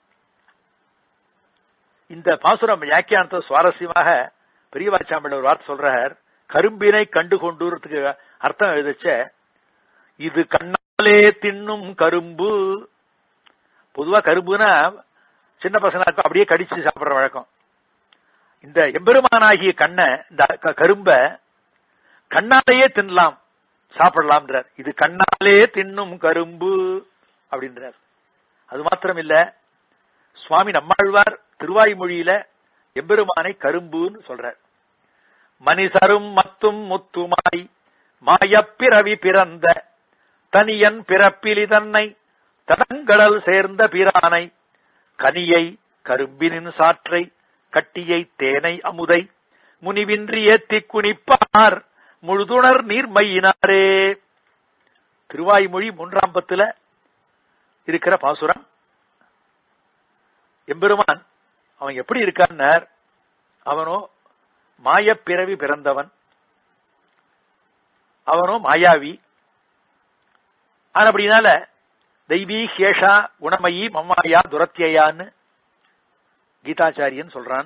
இந்த பாசுரம் வியாக்கியானத்தை சுவாரஸ்யமாக பெரியவாச்சாமியில் ஒரு வார்த்தை சொல்றார் கரும்பினை கண்டு கொண்டுறதுக்கு அர்த்தம் எழுதச்ச இது கண்ணாலே தின்னும் கரும்பு பொதுவா கரும்புனா சின்ன பசங்க அப்படியே கடிச்சு சாப்பிடுற வழக்கம் இந்த எம்பெருமானாகிய கண்ணை இந்த கரும்ப கண்ணாலேயே தின்னலாம் சாப்பிடலாம்ன்றார் இது கண்ணாலே தின்னும் கரும்பு அப்படின்றார் அது மாத்திரம் இல்ல சுவாமி நம்மாழ்வார் திருவாய்மொழியில எம்பெருமானை கரும்புன்னு சொல்றார் மனிதரும் மத்தும் முத்துமாய் மாயப்பிறவி பிறந்த தனியன் பிறப்பிலி தன்னை தடங்கடல் சேர்ந்த பிரானை கனியை கரும்பினின் சாற்றை கட்டியை தேனை அமுதை முனிவின்றி ஏத்தி குனிப்பார் முழுதுணர் நீர்மையினாரே திருவாய்மொழி மூன்றாம் பத்துல இருக்கிற பாசுரம் எம்பெருமான் அவன் எப்படி இருக்கான்னார் அவனோ மாயப்பிறவி பிறந்தவன் அவனோ மாயாவி ஆனா அப்படினால தெய்வீ ஹேஷா குணமயி மம்மாயா துரத்தியான்னு கீதாச்சாரியன் சொல்றான்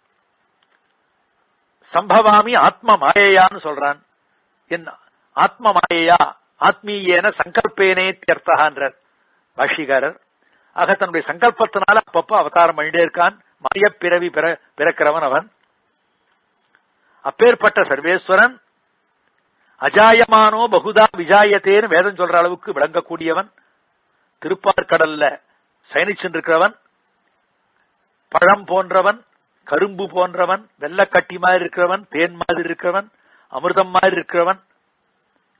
சம்பவாமி ஆத்ம மாயையான்னு சொல்றான் என் ஆத்ம மாயையா ஆத்மீயேன சங்கல்பேனே தியர்த்தகான்றார் பாஷிகாரர் ஆக தன்னுடைய சங்கல்பத்தினால அப்பப்ப அவதாரம் பண்ணிட்டே இருக்கான் மாயப்பிறவி பிற பிறக்கிறவன் அவன் அப்பேற்பட்ட சர்வேஸ்வரன் அஜாயமானோ பகுதா விஜாயத்தேன்னு வேதம் சொல்ற அளவுக்கு விளங்கக்கூடியவன் திருப்பார்கடல்ல சயனிச்சென்றிருக்கிறவன் பழம் போன்றவன் கரும்பு போன்றவன் வெள்ளக்கட்டி மாதிரி இருக்கிறவன் தேன் மாதிரி இருக்கிறவன் அமிர்தம் மாதிரி இருக்கிறவன்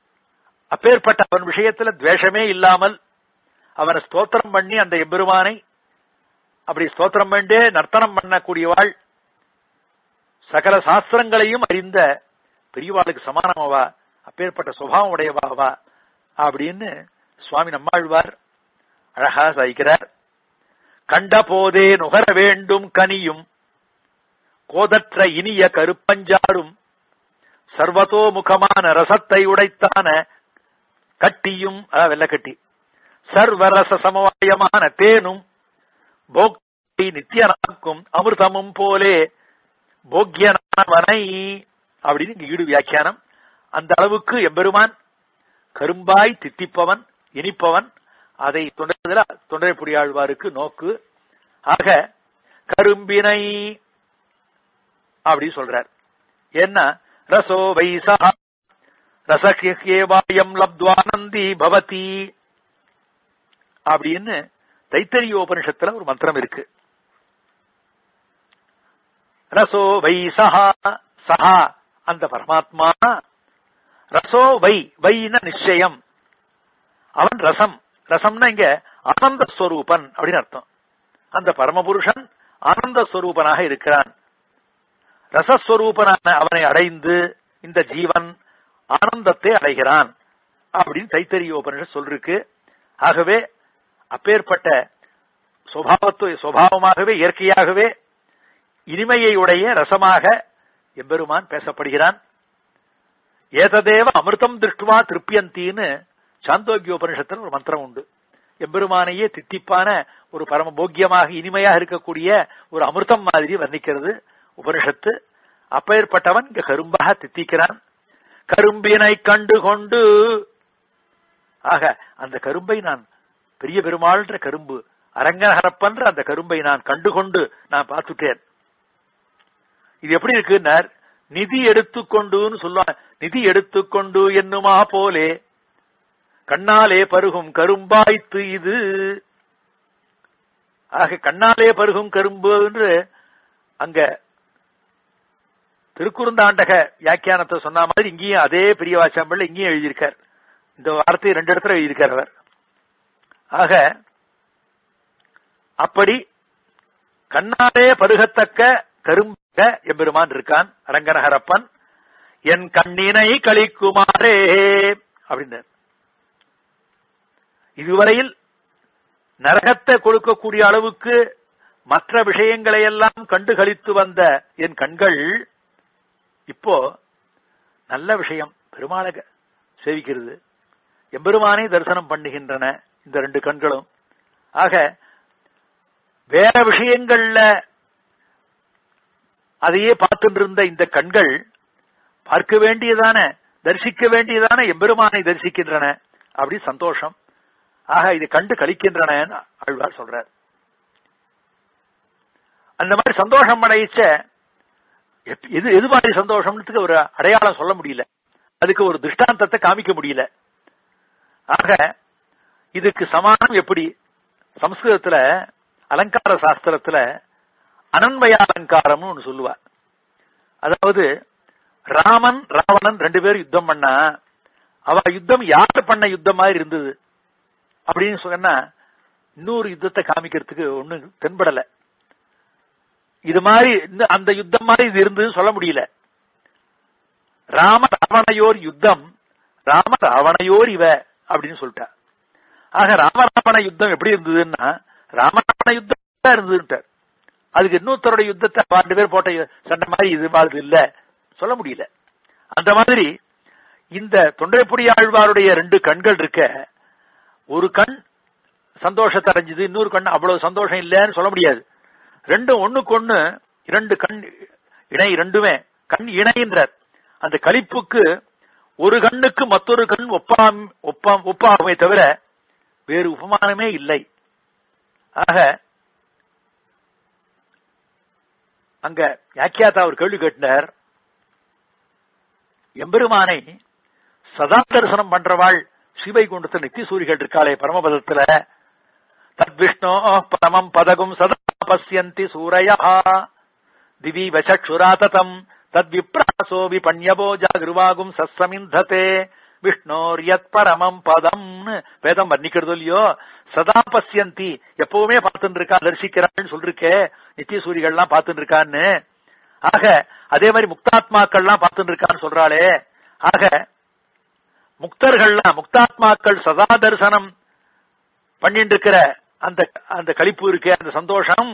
அப்பேற்பட்ட அவன் விஷயத்துல துவேஷமே இல்லாமல் அவனை ஸ்தோத்திரம் பண்ணி அந்த எம்பெருமானை அப்படி ஸ்தோத்திரம் வேண்டே நர்த்தனம் பண்ணக்கூடியவாள் சகல சாஸ்திரங்களையும் அறிந்த பெரியவாளுக்கு சமானமாவா அப்பேற்பட்ட சுபாவம் உடையவாவா அப்படின்னு சுவாமி நம்மாழ்வார் அழகா சாய்க்கிறார் கண்ட போதே நுகர வேண்டும் கனியும் கோதற்ற இனிய கருப்பஞ்சாடும் சர்வதோமுகமான ரசத்தை உடைத்தான கட்டியும் அதாவது வெள்ளக்கட்டி சர்வரச சமவாயமான தேனும் போக்தி நித்தியனாக்கும் அமிர்தமும் போலே போக்கியனாவனை அப்படின்னு இங்க ஈடு வியாக்கியானம் அந்த அளவுக்கு எம்பெருமான் கரும்பாய் தித்திப்பவன் இனிப்பவன் அதை தொண்டதில் தொண்டரை புரியாழ்வாருக்கு நோக்கு ஆக கரும்பினை அப்படி சொல்றார் என்ன ரசோ வைசா ரசகேவாயம் லப்துவானந்தி பவதி அப்படின்னு தைத்தரியோபனிஷத்துல ஒரு மந்திரம் இருக்கு ரசோ வை சஹா சஹா அந்த பரமாத்மா ரசோ வை வைன நிச்சயம் அவன் ரசம் ரசம்னா இங்க ஆனந்த ஸ்வரூபன் அப்படின்னு அர்த்தம் அந்த பரமபுருஷன் ஆனந்த ஸ்வரூபனாக இருக்கிறான் ரசஸ்வரூபனான அவனை அடைந்து இந்த ஜீவன் ஆனந்தத்தை அடைகிறான் அப்படின்னு தைத்தரியோபனிஷத் சொல்லிருக்கு ஆகவே அப்பேற்பட்ட சுபாவத்து சுபாவமாகவே இயற்கையாகவே இனிமையை உடைய ரசமாக எம்பெருமான் பேசப்படுகிறான் ஏததேவ அமிர்தம் திருஷ்டுவா திருப்பியந்தின்னு சாந்தோக்கியோபனிஷத்தில் ஒரு மந்திரம் உண்டு எம்பெருமானையே தித்திப்பான ஒரு பரம போக்கியமாக இனிமையாக இருக்கக்கூடிய ஒரு அமிர்தம் மாதிரி வர்ணிக்கிறது உபனிஷத்து அப்பேற்பட்டவன் இங்க கரும்பாக தித்திக்கிறான் கரும்பினை கண்டு கொண்டு ஆக அந்த கரும்பை நான் பெரிய பெருமாள்ன்ற கரும்பு அரங்கநகரப்பன்ற அந்த கரும்பை நான் கண்டுகொண்டு நான் பார்த்துட்டேன் இது எப்படி இருக்குன்னார் நிதி எடுத்துக்கொண்டுன்னு சொல்லுவாங்க நிதி எடுத்துக்கொண்டு என்னுமா போலே கண்ணாலே பருகும் கரும்பாய்த்து இது ஆக கண்ணாலே பருகும் கரும்பு என்று அங்க திருக்குறுந்தாண்டக வியாக்கியானத்தை சொன்ன மாதிரி இங்கேயும் அதே பெரிய வாச்சாம்பள்ள இங்கேயும் எழுதியிருக்கார் இந்த வார்த்தையை ரெண்டு இடத்துல எழுதியிருக்கார் அவர் ஆக அப்படி கண்ணாலே பருகத்தக்க கரும்ப எம்பெருமான் இருக்கான் அரங்கநகரப்பன் என் கண்ணினை கழிக்குமாறே அப்படின்னார் இதுவரையில் நரகத்தை கொடுக்கக்கூடிய அளவுக்கு மற்ற விஷயங்களை எல்லாம் கண்டு கழித்து வந்த என் கண்கள் இப்போ நல்ல விஷயம் பெருமாளை சேவிக்கிறது எம்பெருமானை தரிசனம் பண்ணுகின்றன இந்த ரெண்டு கண்களும் ஆக வேற விஷயங்கள்ல அதையே பார்த்துட்டு இருந்த இந்த கண்கள் பார்க்க வேண்டியதான தரிசிக்க வேண்டியதான எம்பெருமானை தரிசிக்கின்றன அப்படி சந்தோஷம் ஆக இது கண்டு கழிக்கின்றன ஆழ்வார் சொல்றார் அந்த மாதிரி சந்தோஷம் அடைச்ச எது எது மாதிரி சந்தோஷம்ன்றதுக்கு ஒரு அடையாளம் சொல்ல முடியல அதுக்கு ஒரு திருஷ்டாந்தத்தை காமிக்க முடியல ஆக இதுக்கு சமானம் எப்படி சம்ஸ்கிருதத்துல அலங்கார சாஸ்திரத்துல அனன்வய அலங்காரம்னு ஒண்ணு சொல்லுவா அதாவது ராமன் ராவணன் ரெண்டு பேரும் யுத்தம் பண்ணா அவ யுத்தம் யார் பண்ண யுத்தம் மாதிரி இருந்தது அப்படின்னு சொன்னா இன்னொரு யுத்தத்தை காமிக்கிறதுக்கு ஒண்ணு தென்படல இது மாதிரி அந்த யுத்தம் மாதிரி இது இருந்தது சொல்ல முடியல ராம ராவணையோர் யுத்தம் ராம ராவணையோர் இவ அப்படின்னு சொல்லிட்டா ஆக ராமராவண யுத்தம் எப்படி இருந்ததுன்னா ராமராவண யுத்தம் இருந்ததுட்டார் அதுக்கு இன்னொருத்தரோட யுத்தத்தை ரெண்டு பேர் போட்ட சண்டை மாதிரி இது மாதிரி இல்ல சொல்ல முடியல அந்த மாதிரி இந்த தொண்டைப்புடி ஆழ்வாருடைய ரெண்டு கண்கள் இருக்க ஒரு கண் சந்தோஷத்தை அடைஞ்சது இன்னொரு கண் அவ்வளவு சந்தோஷம் இல்லைன்னு சொல்ல முடியாது ரெண்டும் ஒண்ணுக்கு ஒண்ணு இரண்டு கண் இணை ரெண்டுமே கண் இணைன்றார் அந்த கழிப்புக்கு ஒரு கண்ணுக்கு மற்றொரு கண் ஒப்பாம் ஒப்பாம் ஒப்பாகுமே தவிர வேறு உபமானமே இல்லை ஆக அங்க யாக்கியாத்தா ஒரு கேள்வி கேட்டினார் எம்பெருமானை சதா தரிசனம் பண்றவாள் ஸ்ரீவைகுண்டத்தில் நித்திய சூரிகள் இருக்காளே பரமபதத்துல தத் விஷ்ணோ பரமம் பதகும் சதா பசியந்தி சூரையா திவீவ சக்ஷுராததம் தத் விப்ராசோ விபண்யபோ ஜாகிருவாகும் சஸ்ஸமிந்ததே விஷ்ணோர் யத் பரமம் பதம்னு வேதம் வர்ணிக்கிறது இல்லையோ சதா பசியந்தி எப்பவுமே பார்த்துட்டு இருக்கா தரிசிக்கிறான்னு சொல்லிருக்கே நித்திய சூரிகள்லாம் பார்த்துட்டு இருக்கான்னு ஆக அதே மாதிரி முக்தாத்மாக்கள்லாம் பார்த்துட்டு இருக்கான்னு சொல்றாளே ஆக முக்தர்கள்லாம் முக்தாத்மாக்கள் சதா தரிசனம் பண்ணிட்டு இருக்கிற அந்த அந்த கழிப்பு இருக்கே அந்த சந்தோஷம்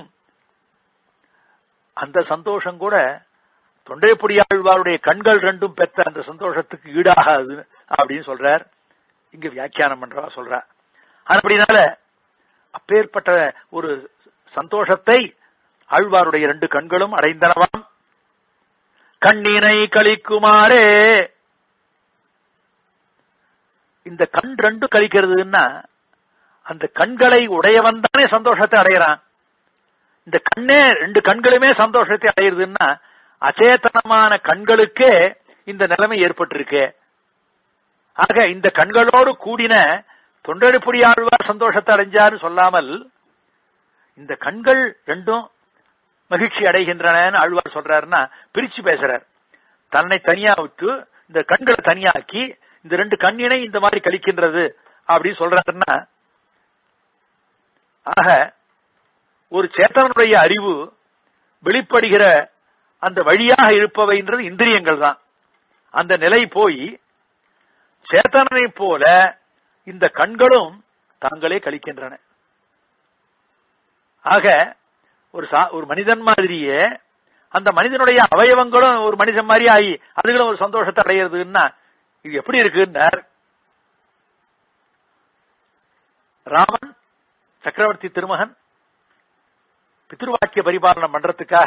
அந்த சந்தோஷம் கூட தொண்டைப்புடியாழ்வாருடைய கண்கள் ரெண்டும் பெற்ற அந்த சந்தோஷத்துக்கு ஈடாகாது அப்படின்னு சொல்றார் இங்க வியாக்கியானம் பண்றா சொல்ற அப்படினால அப்பேற்பட்ட ஒரு சந்தோஷத்தை ஆழ்வாருடைய ரெண்டு கண்களும் அடைந்தனவாம் கண்ணினை கழிக்குமாறே இந்த கண் ரெண்டு கழிக்கிறதுன்னா அந்த கண்களை உடையவன் தானே சந்தோஷத்தை அடையிறான் இந்த கண்ணே ரெண்டு கண்களுமே சந்தோஷத்தை அடையிறதுன்னா அச்சேதனமான கண்களுக்கே இந்த நிலைமை ஏற்பட்டிருக்கு ஆக இந்த கண்களோடு கூடின தொண்டெடுப்புடி ஆழ்வார் சந்தோஷத்தை அடைஞ்சார்னு சொல்லாமல் இந்த கண்கள் ரெண்டும் மகிழ்ச்சி அடைகின்றன ஆழ்வார் சொல்றாருன்னா பிரிச்சு பேசுறார் தன்னை தனியா விட்டு இந்த கண்களை தனியாக்கி இந்த ரெண்டு கண்ணினை இந்த மாதிரி கழிக்கின்றது அப்படின்னு சொல்றாருன்னா ஆக ஒரு சேத்தனுடைய அறிவு வெளிப்படுகிற அந்த வழியாக இருப்பவைன்றது இந்திரியங்கள் தான் அந்த நிலை போய் சேத்தனை போல இந்த கண்களும் தாங்களே கழிக்கின்றன ஆக ஒரு ஒரு மனிதன் மாதிரியே அந்த மனிதனுடைய அவயவங்களும் ஒரு மனிதன் மாதிரி ஆகி அதுகளும் ஒரு சந்தோஷத்தை அடையிறதுன்னா இது எப்படி இருக்குன்னார் ராமன் சக்கரவர்த்தி திருமகன் பித்ருவாக்கிய பரிபாலனம் பண்றதுக்காக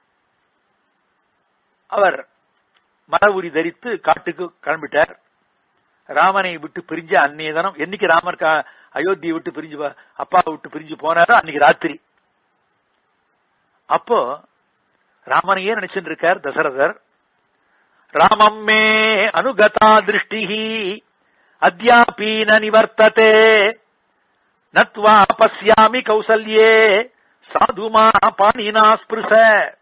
அவர் மர உரி தரித்து காட்டுக்கு கிளம்பிட்டார் ராமனை விட்டு பிரிஞ்ச அன்னைய தினம் என்னைக்கு ராமர் அயோத்தியை விட்டு பிரிஞ்சு அப்பா விட்டு பிரிஞ்சு போனாரோ அன்னைக்கு ராத்திரி அப்போ ராமனையே நினைச்சுட்டு இருக்கார் தசரதர் ராமம் மே அனுகதா திருஷ்டி அத்தியாபீன நிவர்த்ததே நத்வா பசியாமி கௌசல்யே சாதுமா பாணினா ஸ்பிருச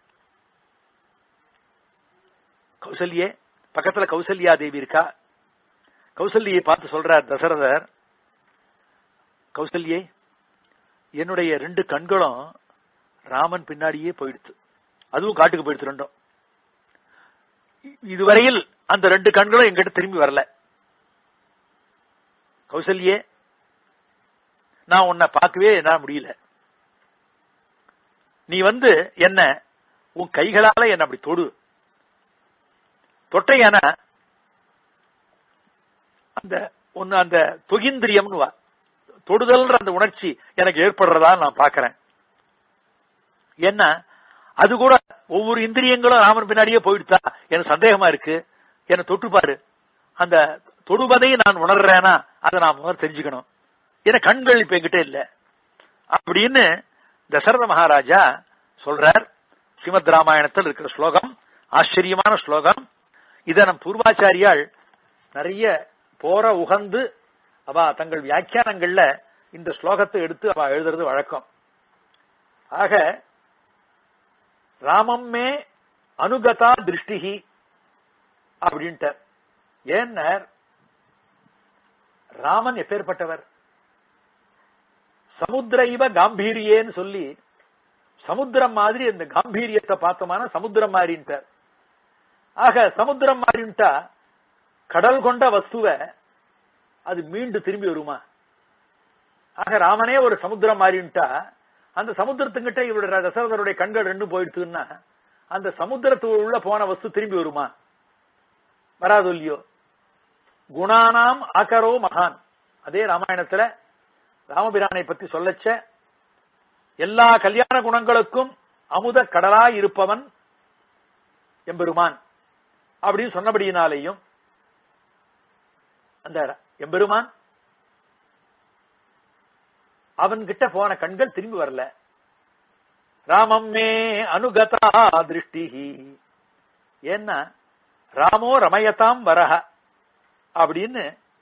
கௌசல்யே பக்கத்துல கௌசல்யா தேவி இருக்கா கௌசல்யை பார்த்து சொல்றார் தசரதர் கௌசல்யே என்னுடைய ரெண்டு கண்களும் ராமன் பின்னாடியே போயிடுச்சு அதுவும் காட்டுக்கு போயிடுச்சு ரெண்டும் இதுவரையில் அந்த ரெண்டு கண்களும் எங்கிட்ட திரும்பி வரல கௌசல்யே நான் உன்னை பார்க்கவே என்னால முடியல நீ வந்து என்ன உன் கைகளால என்ன அப்படி தொடு தொட்டையான அந்த ஒன்னு அந்த தொகிந்திரியம்னு வா தொடுதல்ன்ற அந்த உணர்ச்சி எனக்கு ஏற்படுறதா நான் பாக்கிறேன் என்ன அது கூட ஒவ்வொரு இந்திரியங்களும் ராமன் பின்னாடியே போயிடுதா எனக்கு சந்தேகமா இருக்கு என்ன தொட்டுப்பாரு அந்த தொடுவதை நான் உணர்றேனா அதை நான் முதல்ல தெரிஞ்சுக்கணும் ஏன்னா கண்கள் இப்ப என்கிட்ட இல்ல அப்படின்னு தசரத மகாராஜா சொல்றார் ஸ்ரீமத் ராமாயணத்தில் இருக்கிற ஸ்லோகம் ஆச்சரியமான ஸ்லோகம் இதை நம் பூர்வாச்சாரியால் நிறைய போற உகந்து அவ தங்கள் வியாக்கியானங்கள்ல இந்த ஸ்லோகத்தை எடுத்து அவ எழுதுறது வழக்கம் ஆக ராமம்மே அனுகதா திருஷ்டிகி அப்படின்ட்டு ஏன்னர் ராமன் எப்பேற்பட்டவர் சமுத்திர இவ காம்பீரியேன்னு சொல்லி சமுத்திரம் மாதிரி அந்த காம்பீரியத்தை பார்த்தோமான சமுத்திரம் மாதிரின்ட்டார் ஆக சமுத்திரம் மாதிரின்ட்டா கடல் கொண்ட வஸ்துவ அது மீண்டு திரும்பி வருமா ஆக ராமனே ஒரு சமுத்திரம் மாறின்ட்டா அந்த சமுத்திரத்துக்கிட்ட இவருடைய தசரதருடைய கண்கள் ரெண்டும் போயிடுச்சுன்னா அந்த சமுத்திரத்து உள்ள போன வஸ்து திரும்பி வருமா வராது இல்லையோ குணானாம் ஆக்கரோ மகான் அதே ராமாயணத்துல ராமபிரானை பத்தி சொல்லச்ச எல்லா கல்யாண குணங்களுக்கும் அமுத கடலாய் இருப்பவன் எம்பெருமான் அப்படின்னு சொன்னபடியினாலேயும் அந்த எம்பெருமான் அவன் கிட்ட போன கண்கள் திரும்பி வரல ராமம் மே அனுகதா திருஷ்டி ஏன்னா ராமோ ரமயதாம் வரஹ அப்படின்னு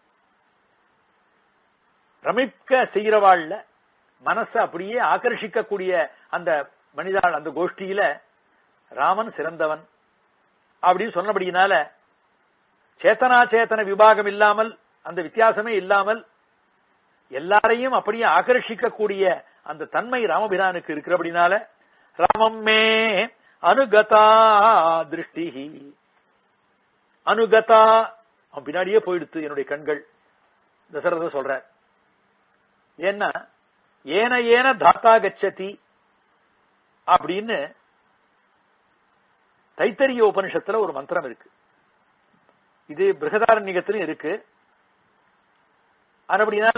ரமிக்க செய்கிறவாள்ல மனச அப்படியே ஆகர்ஷிக்கக்கூடிய அந்த மனிதாள் அந்த கோஷ்டியில ராமன் சிறந்தவன் அப்படின்னு சொன்னபடியினால சேத்தனா சேத்தன விபாகம் இல்லாமல் அந்த வித்தியாசமே இல்லாமல் எல்லாரையும் அப்படியே ஆகர்ஷிக்கக்கூடிய அந்த தன்மை ராமபிரானுக்கு இருக்கிறபடினால ராமம் மே அனுகதா திருஷ்டி அனுகதா அவன் பின்னாடியே போயிடுத்து என்னுடைய கண்கள் தசரத சொல்ற ஏன்னா ஏன ஏன தாத்தா கச்சதி அப்படின்னு தைத்தரிய உபனிஷத்துல ஒரு மந்திரம் இருக்கு இது பிருகதாரண்யத்திலும் இருக்கு அப்படினால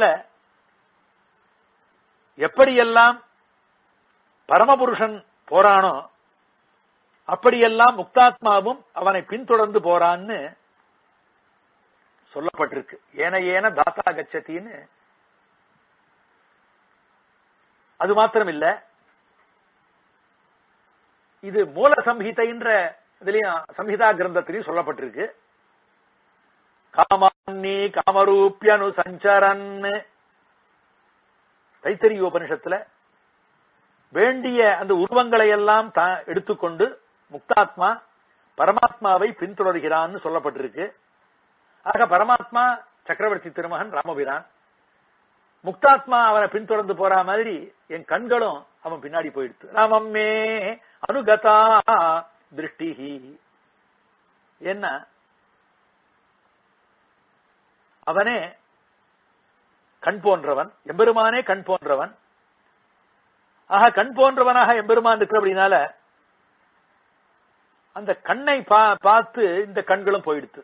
எப்படியெல்லாம் பரமபுருஷன் போறானோ அப்படியெல்லாம் முக்தாத்மாவும் அவனை பின்தொடர்ந்து போறான்னு சொல்லப்பட்டிருக்கு ஏன ஏன தாத்தா கச்சத்தின்னு அது மாத்திரம் இல்ல இது மூல சம்ஹிதைன்ற இதுலயும் சம்ஹிதா கிரந்தத்திலையும் சொல்லப்பட்டிருக்கு காமான்னி காமரூப்பியனு சஞ்சரன் தைத்தரிய உபனிஷத்துல வேண்டிய அந்த உருவங்களை எல்லாம் எடுத்துக்கொண்டு முக்தாத்மா பரமாத்மாவை பின்தொடர்கிறான்னு சொல்லப்பட்டிருக்கு ஆக பரமாத்மா சக்கரவர்த்தி திருமகன் ராமபிரான் முக்தாத்மா அவனை பின்தொடர்ந்து போற மாதிரி என் கண்களும் அவன் பின்னாடி போயிடுத்து ராமம்மே அனுகதா திருஷ்டி என்ன அவனே கண் போன்றவன் எம்பெருமானே கண் போன்றவன் ஆக கண் போன்றவனாக எம்பெருமான் இருக்கிற அப்படின்னால அந்த கண்ணை பார்த்து இந்த கண்களும் போயிடுத்து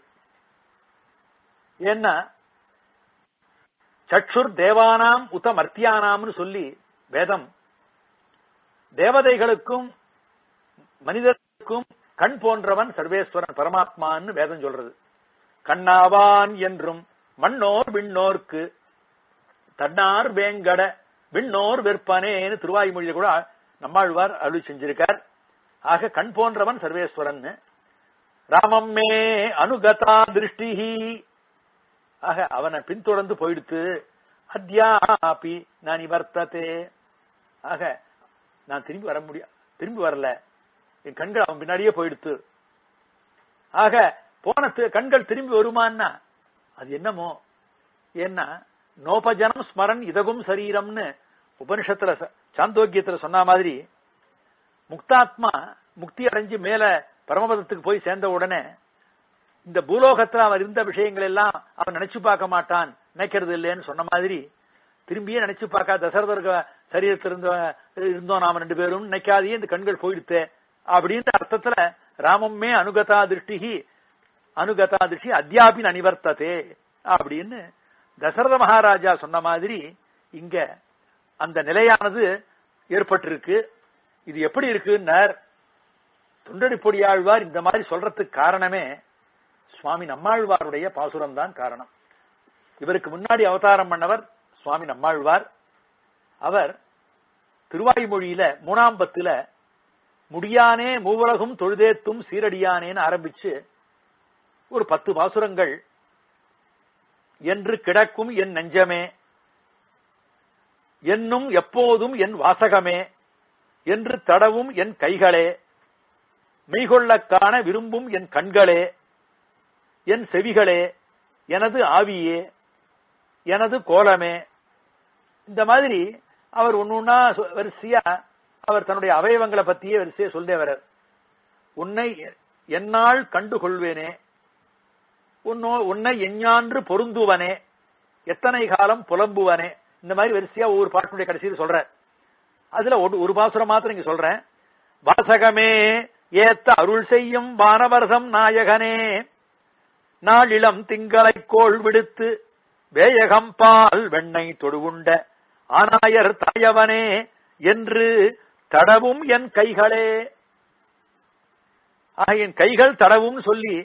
ஏன்னா சற்றுர் தேவானாம் உத மர்த்தியானாம்னு சொல்லி வேதம் தேவதைகளுக்கும் மனிதர்களுக்கும் கண் போன்றவன் சர்வேஸ்வரன் பரமாத்மான்னு வேதம் சொல்றது கண்ணாவான் என்றும் மண்ணோர் விண்ணோர்க்கு தன்னார் வேங்கட விண்ணோர் வெற்பனேன்னு திருவாய்மொழியில கூட நம்மாழ்வார் அருள் செஞ்சிருக்கார் ஆக கண் போன்றவன் சர்வேஸ்வரன் ராமம்மே அனுகதா திருஷ்டிஹி ஆக அவனை பின்தொடர்ந்து போயிடுத்து அத்யாபி நான் வர்த்ததே ஆக நான் திரும்பி வர முடியும் திரும்பி வரல என் கண்கள் அவன் பின்னாடியே போயிடுத்து ஆக போன கண்கள் திரும்பி வருமான்னா அது என்னமோ ஏன்னா நோபஜனம் ஸ்மரன் இதகும் சரீரம்னு உபனிஷத்துல சாந்தோக்கியத்துல சொன்ன மாதிரி முக்தாத்மா முக்தி அடைஞ்சு மேல பரமபதத்துக்கு போய் சேர்ந்த உடனே இந்த பூலோகத்துல அவன் இருந்த விஷயங்கள் எல்லாம் அவன் நினைச்சு பார்க்க மாட்டான் நினைக்கிறது இல்லைன்னு சொன்ன மாதிரி திரும்பியே நினைச்சு பார்க்க தசரதர்க சரீரத்தில் இருந்த இருந்தோம் நாம ரெண்டு பேரும் நினைக்காதையே இந்த கண்கள் போயிடுத்து அப்படின்ற அர்த்தத்துல ராமமே அனுகதா திருஷ்டிகி அனுகதா திருஷ்டி அத்தியாபின் அனிவர்த்ததே அப்படின்னு தசரத மகாராஜா சொன்ன மாதிரி இங்க அந்த நிலையானது ஏற்பட்டிருக்கு இது எப்படி இருக்குன்னார் தொண்டடி பொடியாழ்வார் இந்த மாதிரி சொல்றதுக்கு காரணமே சுவாமி நம்மாழ்வாருடைய பாசுரம் தான் காரணம் இவருக்கு முன்னாடி அவதாரம் பண்ணவர் சுவாமி நம்மாழ்வார் அவர் திருவாய்மொழியில மூணாம் பத்துல முடியானே மூவுலகும் தொழுதேத்தும் சீரடியானேன்னு ஆரம்பிச்சு ஒரு பத்து பாசுரங்கள் என்று கிடக்கும் என் நெஞ்சமே என்னும் எப்போதும் என் வாசகமே என்று தடவும் என் கைகளே மெய்கொள்ளக் காண விரும்பும் என் கண்களே என் செவிகளே எனது ஆவியே எனது கோலமே இந்த மாதிரி அவர் ஒன்னொன்னா வரிசையா அவர் தன்னுடைய அவயவங்களை பத்தியே வரிசையா சொல்லே வர்றார் உன்னை என்னால் கண்டு கொள்வேனே உன்னோ உன்னை எஞ்ஞான்று பொருந்துவனே எத்தனை காலம் புலம்புவனே இந்த மாதிரி வரிசையா ஒவ்வொரு பாட்டினுடைய கடைசியில் சொல்ற அதுல ஒரு பாசுரம் மாத்திரம் இங்க சொல்றேன் வாசகமே ஏத்த அருள் செய்யும் வானவரசம் நாயகனே நாளிளம் திங்களை கோள் விடுத்து வேயகம் பால் வெண்ணை தொடுவுண்ட ஆனாயர் தாயவனே என்று தடவும் என் கைகளே ஆக என் கைகள் தடவும் சொல்லி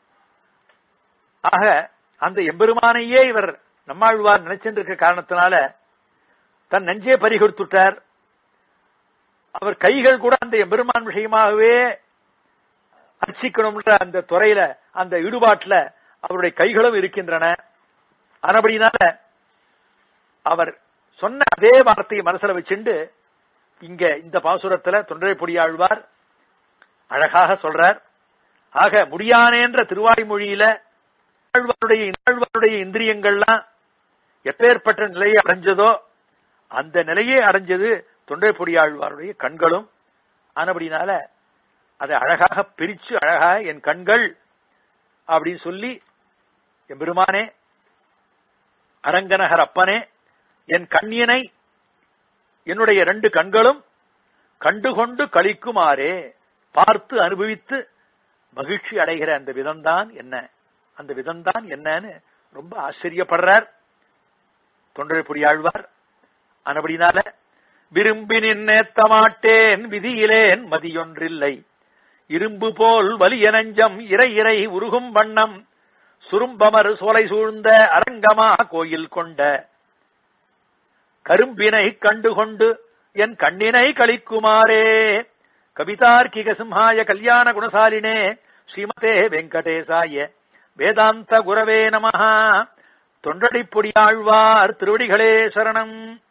ஆக அந்த எம்பெருமானையே இவர் நம்மாழ்வார் நினைச்சிருக்க காரணத்தினால தன் நெஞ்சே பறிகொடுத்துட்டார் அவர் கைகள் கூட அந்த எம்பெருமான் விஷயமாகவே அர்ச்சிக்கணும்ன்ற அந்த துறையில அந்த ஈடுபாட்டுல அவருடைய கைகளும் இருக்கின்றன ஆனபடினால அவர் சொன்ன அதே வார்த்தையை மனசுல வச்சுண்டு இங்க இந்த பாசுரத்துல தொண்டரை பொடியாழ்வார் அழகாக சொல்றார் ஆக முடியானேன்ற திருவாய்மொழியில இன்னாழ்வாருடைய இன்னாழ்வாருடைய இந்திரியங்கள்லாம் எப்பேற்பட்ட நிலையை அடைஞ்சதோ அந்த நிலையே அடைஞ்சது தொண்டை பொடியாழ்வாருடைய கண்களும் ஆனபடினால அதை அழகாக பிரிச்சு அழகா என் கண்கள் அப்படின்னு சொல்லி என் பெருமானே அரங்கநகர் அப்பனே என் கண்ணியனை என்னுடைய ரெண்டு கண்களும் கண்டுகொண்டு கழிக்குமாறே பார்த்து அனுபவித்து மகிழ்ச்சி அடைகிற அந்த விதம்தான் என்ன அந்த விதம்தான் என்னன்னு ரொம்ப ஆச்சரியப்படுறார் தொண்டரை புரியாழ்வார் ஆனபடினால விரும்பி நின்னேத்த மாட்டேன் விதியிலேன் மதியொன்றில்லை இரும்பு போல் வலிய நஞ்சம் இறை இறை உருகும் வண்ணம் சுரும்பமர் சோலை சூழ்ந்த அரங்கமா கோயில் கொண்ட கரும்பினை கண்டுகொண்டு என் கண்ணினை கழிக்குமாறே கவிதார்க்கிக சிம்ஹாய கல்யாண குணசாலினே ஸ்ரீமதே வெங்கடேசாய வேதாந்த குரவே நமஹா தொண்டடிப்பொடியாழ்வார் திருவடிகளே சரணம்